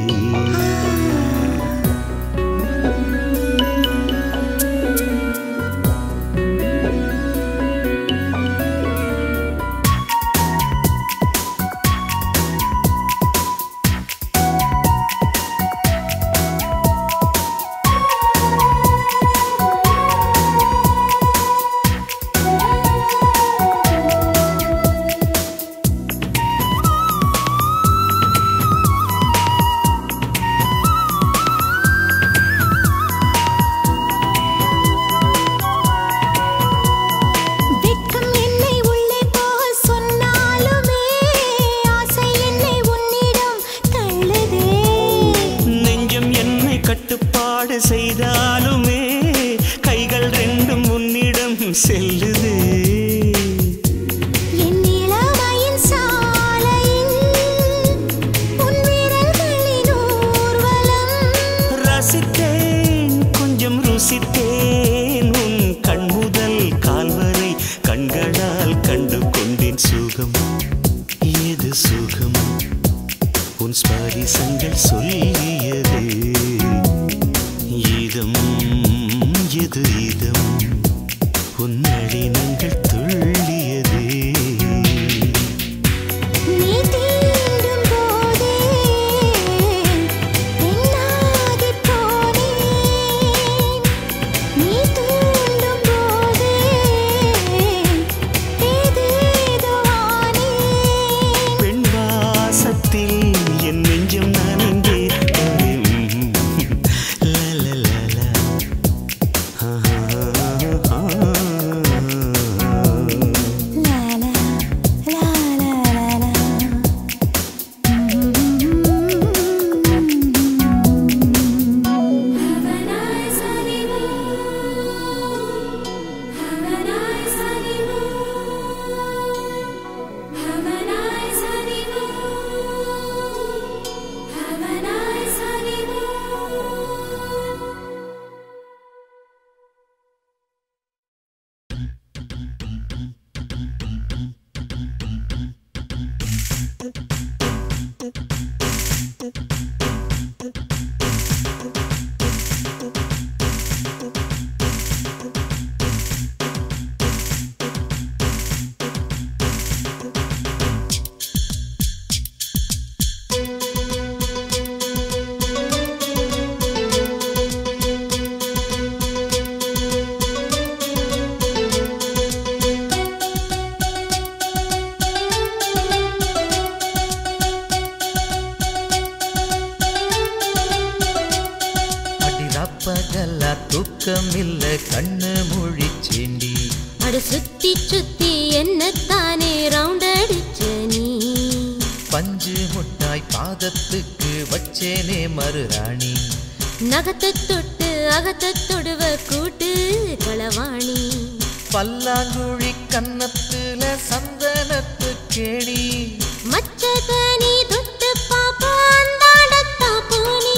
வெட்கம் என்னை உள்ளே போக சொன்னாலுமே ஆசை என்னை உன்னிடம் தள்ளுதே நெஞ்சம் என்னை கட்டுப்பாடு செய்தாலுமே கைகள் ரெண்டும் உன்னிடம் செல்லுதே என் இளமையின் சாலையில் உன் விரல்களின் ஊர்வலம் ரசித்தேன் கொஞ்சம் ருசித்தேன் உன் கண் முதல் கால் வரை கண்களால் கண்டு கொண்டேன் சுகம் ஏது சுகம் உன் ஸ்பரிசங்கள் சொல்லியதே இதம் எது இதம் உன் நளினங்கள் துள்ளியதே நீ தீண்டும் போதே தென்னாகிப் போனேன் நீ தூண்டும் போதே ஏதேதோ ஆனேன் பெண் வாசத்தில் என் நெஞ்சம் நனைந்தே லலலல. ஆஹா. தூக்கம் இல்ல கண்ணு முழிச்சேண்டி அட சுத்தி சுத்தி என்னத்தானே ரவுண்ட் அடிச்ச நீ பஞ்சு முட்டாய் பாதத்துக்கு வச்சேனே மறுராணி நகத்தை தொட்டு அகத்தை தொடுவ கூட்டு களவாணி பல்லாங்குழி கன்னத்துல சந்தனத்து கேணி மச்சத நீ தொட்டு பாப்பா அந்தாடத்தா போனி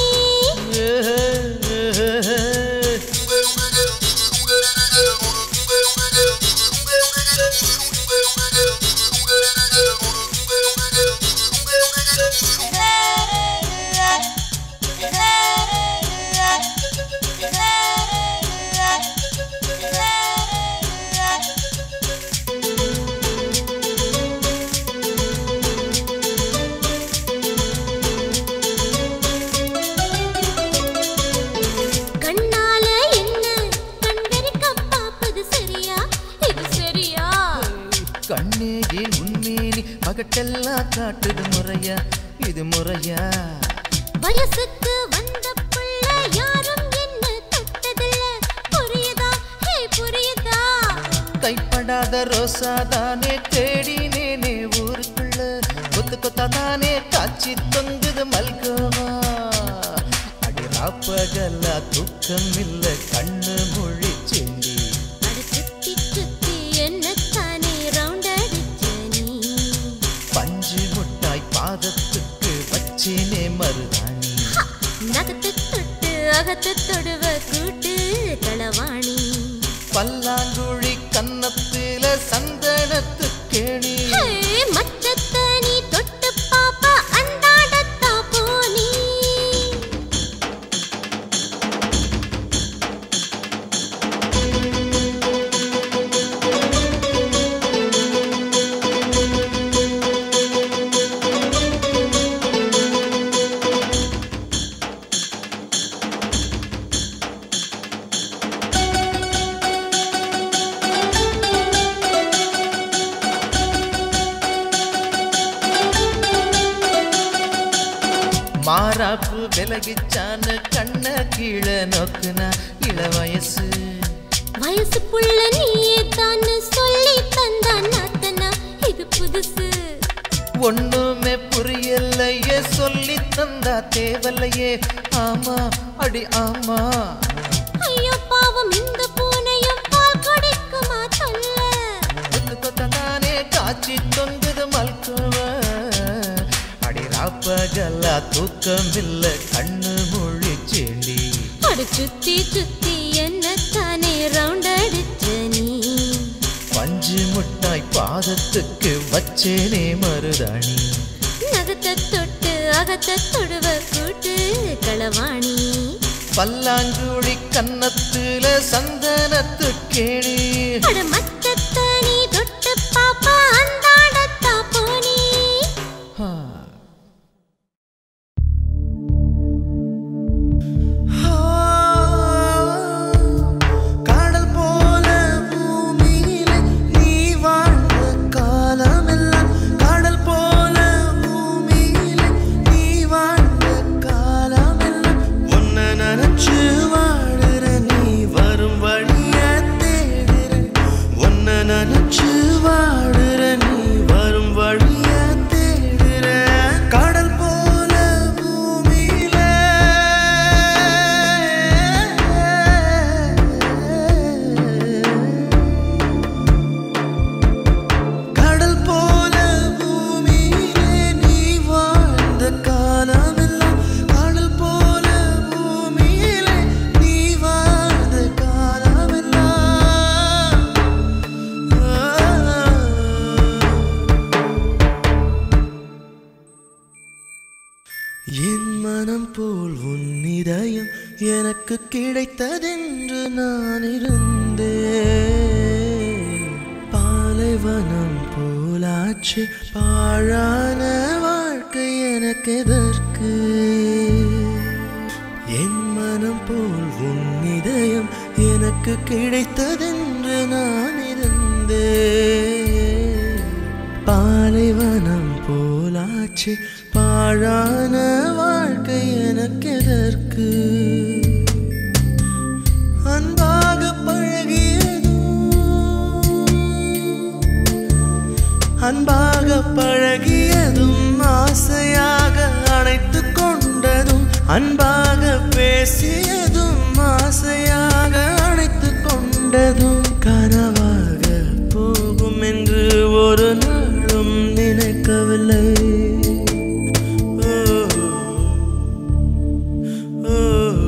கண்ணால என்ன கண் வெறிக்க பாப்பது சரியா இது சரியா கண்ணே ஏன் உண்மேனி பகட்டெல்லாம் காட்டுது முறையா இது முறையா வயசுக்கு வந்த புள்ள யாரும் என்ன தொட்டதில்ல புரியுதா ஹே புரியுதா கைப்படாத ரோசா தானே தேடினேனே ஊருக்குள்ள கொத்து கொத்தா தானே காட்சி தொங்குது மல்கோவா அடி ராப்பகல்லா தூக்கம் இல்ல கண்ணு மொழி செண்டி அட சுத்தி சுத்தி என்னத்தானே ரவுண்ட் அடிச்ச நீ பஞ்சு முட்டாய் பாதத்துக்கு வச்சேனே மருதாணி நகத்தை தொட்டு அகத்தை தொடுவ கூட்டு களவாணி பல்லாங்குழி கன்னத்தில சந்தனத்து கேணி ஹே மச்சத்த நீ தொட்டு பாப்பா அந்தாடத்தா போனி மாறாப்பு விலகிச்சான்னு கண்ண கீழே நோக்குனா இள வயசு வயசு புள்ள நீயே தான் சொல்லி தந்தான் நாத்தனா இது புதுசு ஒண்ணுமே புரியலையே சொல்லி தந்தா தேவலையே ஆமா அடி ஆமா ஐயோ பாவம் இந்த பூனையும் பால் குடிக்குமா சொல்ல கொத்து கொத்தனானே காட்சி தொங்குது மல்குவ அடி ராப்பகல்லா தூக்கம் இல்ல கண்ணு மொழி செண்டி அடு சுத்தி சுத்தி என்னத்தானே ரவுண்ட் அடிச்ச நீ பஞ்சு முட்டாய் பாதத்துக்கு வச்சேனே மருதாணி நகத்தை தொட்டு அகத்தை தொடுவ கூட்டு களவாணி பல்லாங்குழி கன்னத்துல சந்தனத்து கேணி அட மச்சத்த நீ தொட்டு பாப்பா அந்தாடத்தா போனி ஆ. கடல் போல பூமியிலே நீ வாழ்ந்த காலமெல்லாம் கடல் போல பூமியிலே நீ வாழ்ந்த காலமெல்லாம் உன்னை நினைச்சு வாழுற நீ வரும் வழிய தேடுற உன்னை நினைச்சு வாழுற நீ வரும் வழிய தேடுற கடல் போல பூமியிலே கடல் போல பூமியிலே நீ வாழ்ந்த காலமெல்லாம் கடல் போல பூமியிலே நீ வாழ்ந்த காலமெல்லாம் என் மனம் போல் உன் இதயம் எனக்கு கிடைத்ததென்று நான் இருந்தேன் பாலைவனம் போலாச்சு பாழான வாழ்க்கை எனக்கு எதற்கு என் மனம் போல் உன் இதயம் எனக்கு கிடைத்ததென்று நான் இருந்தேன் பாலைவனம் போலாச்சு பாழான வாழ்க்கை எனக்கு எதற்கு அன்பா அன்பாக பேசியதும் ஆசையாக அணைத்துக் கொண்டதும் கனவாக போகும் என்று ஒரு நாளும் நினைக்கவில்லை ஓ, ஓ.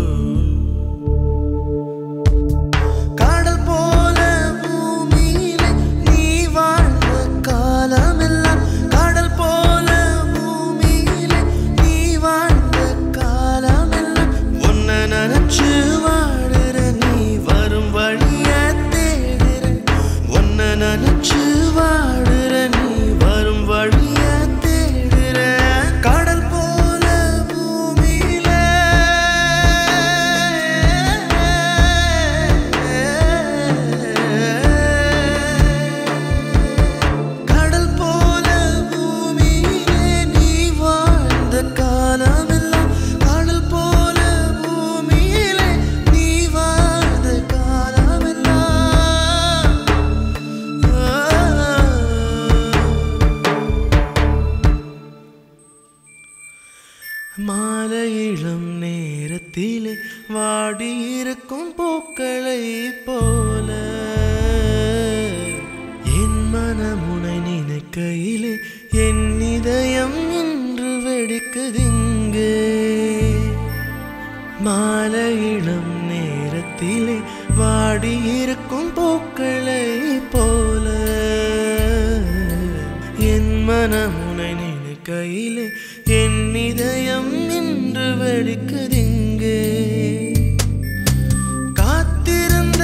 கடல் போல பூமியிலே நீ வாழ்ந்த காலமெல்லாம் கடல் போல பூமியிலே நீ வாழ்ந்த காலமெல்லாம் உன்னை நினைச்சு வாடுற நீ வரும் வழிய தேடுற உன்னை நினைச்சு வாடுற நீ வரும் வழிய தேடுற கடல் போல பூமியிலே கடல் போல பூமியிலே நீ வாழ்ந்த காலமெல்லாம் கடல் போல பூமியிலே நீ வாழ்ந்த காலமெல்லாம் மாலை இளம் நேரத்திலே வாடியிருக்கும் பூக்களை போல என் மனமுனை நினைக்கையிலே என் இதயம் இன்று வெடிக்குதிங்கே மாலை இளம் நேரத்திலே வாடியிருக்கும் பூக்களை போல என் மனமுனை நினைக்கையிலே என் இதயம் இன்று வெடிக்குதிங்கே காத்திருந்த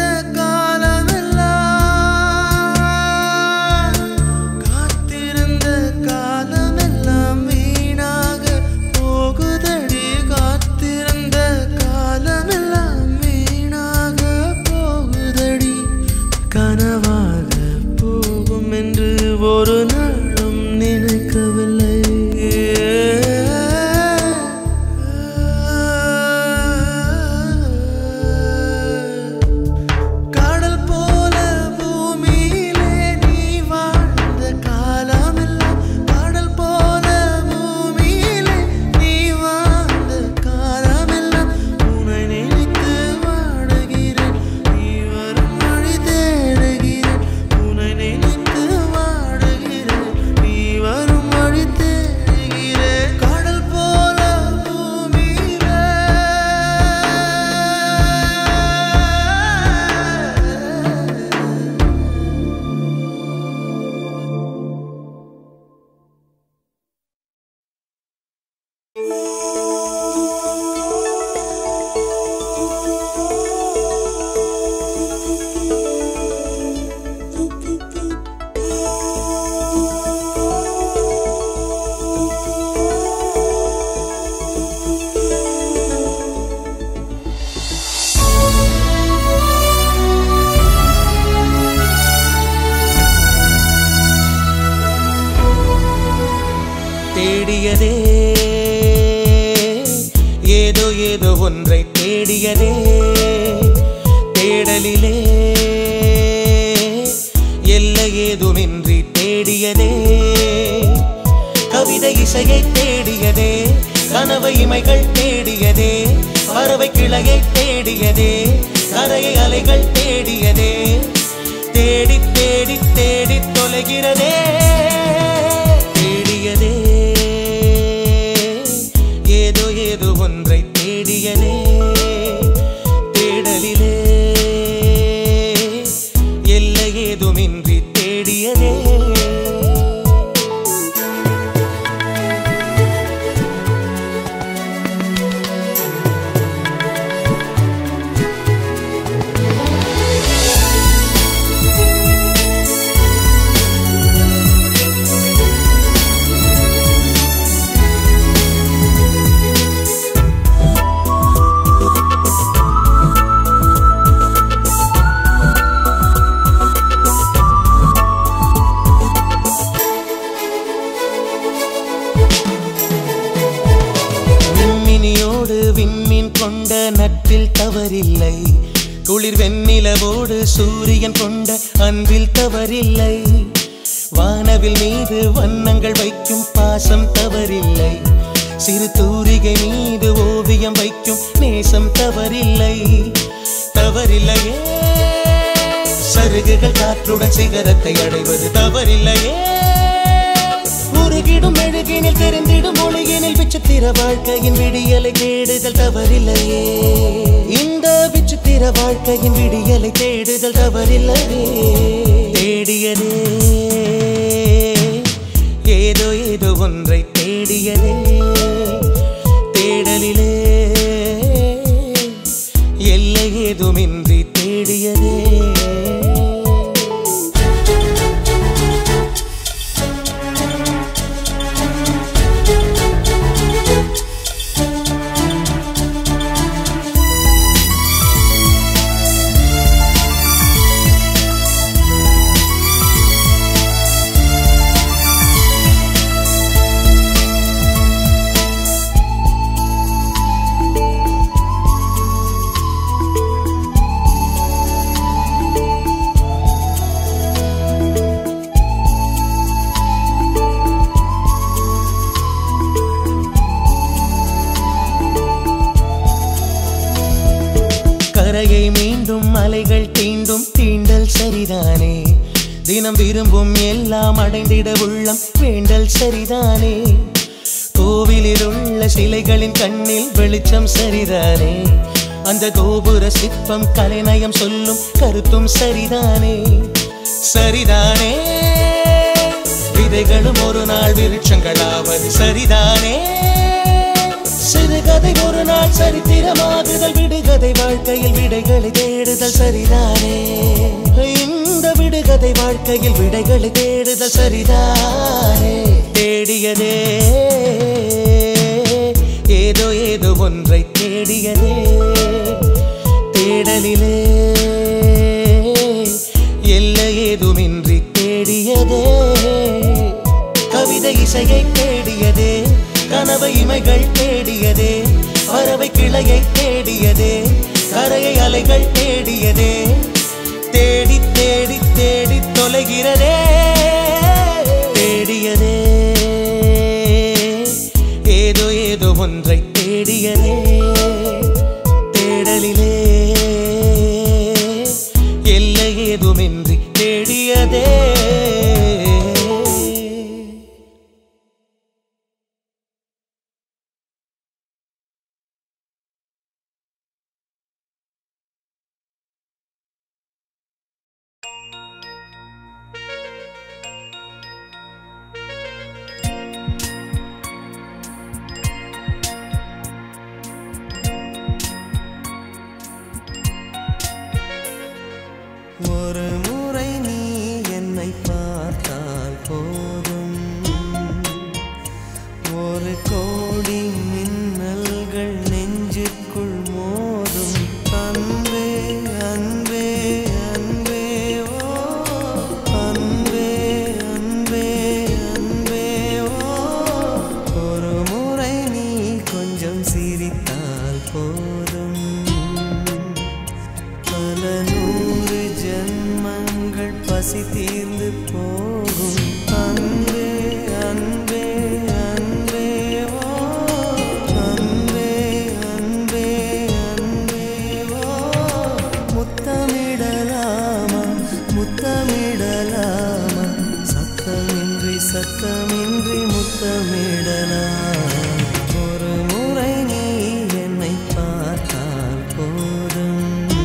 காலமெல்லாம் காத்திருந்த காலமெல்லாம் வீணாக போகுதடி காத்திருந்த காலமெல்லாம் வீணாக போகுதடி கனவாக போகும் என்று ஒரு நாளும் நினைக்கவில்லை கடல் போல பூமியிலே நீ வாழ்ந்த காலமெல்லாம் கடல் போல பூமியிலே நீ வாழ்ந்த காலமெல்லாம் உன்னை நினைத்து வாடுகிறேன் நீ வரும் வழி தேடுகிறேன் உன்னை நினைத்து வாடுகிறேன் நீ வரும் வழி தேடுகிறேன் கடல் போல பூமியிலே தேடியதே ஏதோ ஏதோ ஒன்றை தேடியதே தேடலிலே எல்லை ஏதுமின்றி தேடியதே கவிதை இசையை தேடியதே கனவு இமைகள் தேடியதே பறவை கிளையை தேடியதே கரையை அலைகள் தேடியதே தேடி தேடி தேடி தொலைகிறதே தேடியதே ஏதோ ஏதோ ஒன்றை தேடியதே தேடலிலே எல்லை ஏதுமின்றி தேடியதே விண்மினியோடு விண்மீன் கொண்ட நட்பில் தவறில்லை குளிர் வெண்ணிலவோடு சூரியன் கொண்ட அன்பில் தவறில்லை வானவில் மீது வண்ணங்கள் வைக்கும் பாசம் தவறில்லை சிறு தூரிகை மீது ஓவியம் வைக்கும் நேசம் தவறில்லை தவறில்லையே சருகுகள் காற்றுடன் சிகரத்தை அடைவது தவறில்லையே உருகிடும் மெழுகினில் தெரிந்திடும் மொழியினில் விசித்திர வாழ்க்கையின் விடியலை தேடுதல் தவறில்லையே இந்த விசித்திர வாழ்க்கையின் விடியலை தேடுதல் தவறில்லையே தேடியதே ஏதோ ஏதோ ஒன்றை தேடியதே தேடலிலே எல்லை ஏதுமின்றி தேடியதே கரையை மீண்டும் அலைகள் தீண்டும் தீண்டல் சரிதானே தினம் விரும்பும் எல்லாம் அடைந்திட உள்ளம் வேண்டல் சரிதானே கோவிலில் உள்ள சிலைகளின் கண்ணில் வெளிச்சம் சரிதானே அந்த கோபுர சிற்பம் கலைநயம் சொல்லும் கருத்தும் சரிதானே சரிதானே விதைகளும் ஒரு நாள் விருட்சங்களாவது சரிதானே சிறுகதை ஒரு நாள் சரித்திரமாகுதல் விடுகதை வாழ்க்கையில் விடைகளை தேடுதல் சரிதானே இந்த விடுகதை வாழ்க்கையில் விடைகளை தேடுதல் சரிதானே தேடியதே ஏதோ ஏதோ ஒன்றை தேடியதே தேடலிலே எல்லை ஏதுமின்றி தேடியதே கவிதை இசையை தேடியதே கனவை இமைகள் தேடியதே பறவை கிளையை தேடியதே கரையை அலைகள் தேடியதே தேடி தேடி தேடி தொலைகிறதே தேடியதே ஏதோ ஏதோ ஒன்றை தேடியதே தேடலிலே எல்லை ஏதுமின்றி தேடியதே ஒரு முறை நீ என்னை பார்த்தால் போதும் ஒரு கோடி மின்னல்கள் நெஞ்சுக்குள் மோதும் அன்பே அன்பே அன்பே ஓ அன்பே அன்பே அன்பே ஓ ஒரு முறை நீ கொஞ்சம் சிரித்தால் போதும் பல நூறு ஜென்மங்கள் பசி தீர்ந்து போகும் அன்பே அன்பே அன்பே ஓ அன்பே அன்பே அன்பே ஓ முத்தமிடலாமா முத்தமிடலாமா சத்தமின்றி சத்தமின்றி முத்தமிடலாம் ஒரு முறை நீ என்னை பார்த்தால் போதும்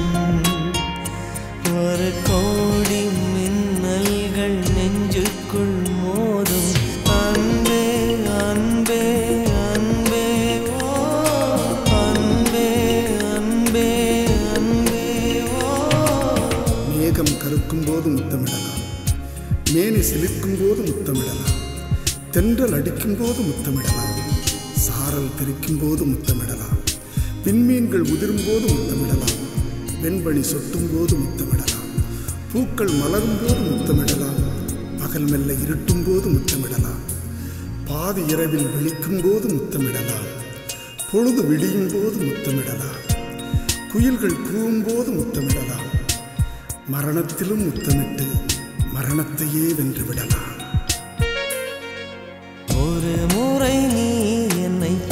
ஒரு கோடி மின்னல்கள் நெஞ்சுக்குள் மோதும் அன்பே அன்பே அன்பே ஓ அன்பே அன்பே அன்பே ஓ மேகம் கருக்கும் போது முத்தமிடலாம் மேனி சிலிர்க்கும் போது முத்தமிடலாம் தென்றல் அடிக்கும் போது முத்தமிடலாம் சாரல் தெரிக்கும் போது முத்தமிடலாம் விண்மீன்கள் உதிரும் போது முத்தமிடலாம் வெண்பனி சொட்டும் போது முத்தமிடலாம் பூக்கள் மலரும் போது முத்தமிடலாம் பகல் மெல்ல இருட்டும் போது முத்தமிடலாம் பாதி இரவில் விழிக்கும் போது முத்தமிடலாம் பொழுது விடியும் போது முத்தமிடலாம் குயில்கள் கூவும் போது முத்தமிடலாம் மரணத்திலும் முத்தமிட்டு மரணத்தையே வென்று விடலாம் ஒரு முறை நீ என்னை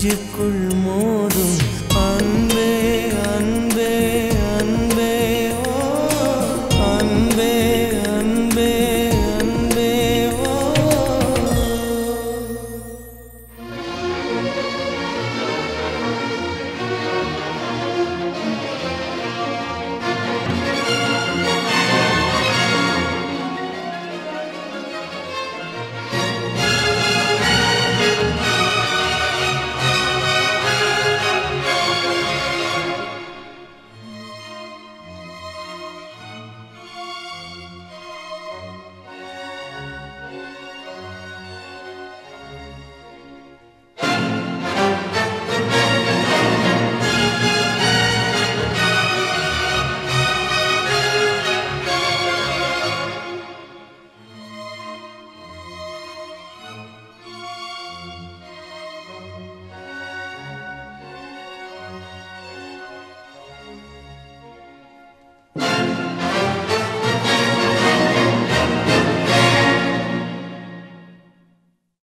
நெஞ்சுக்குள்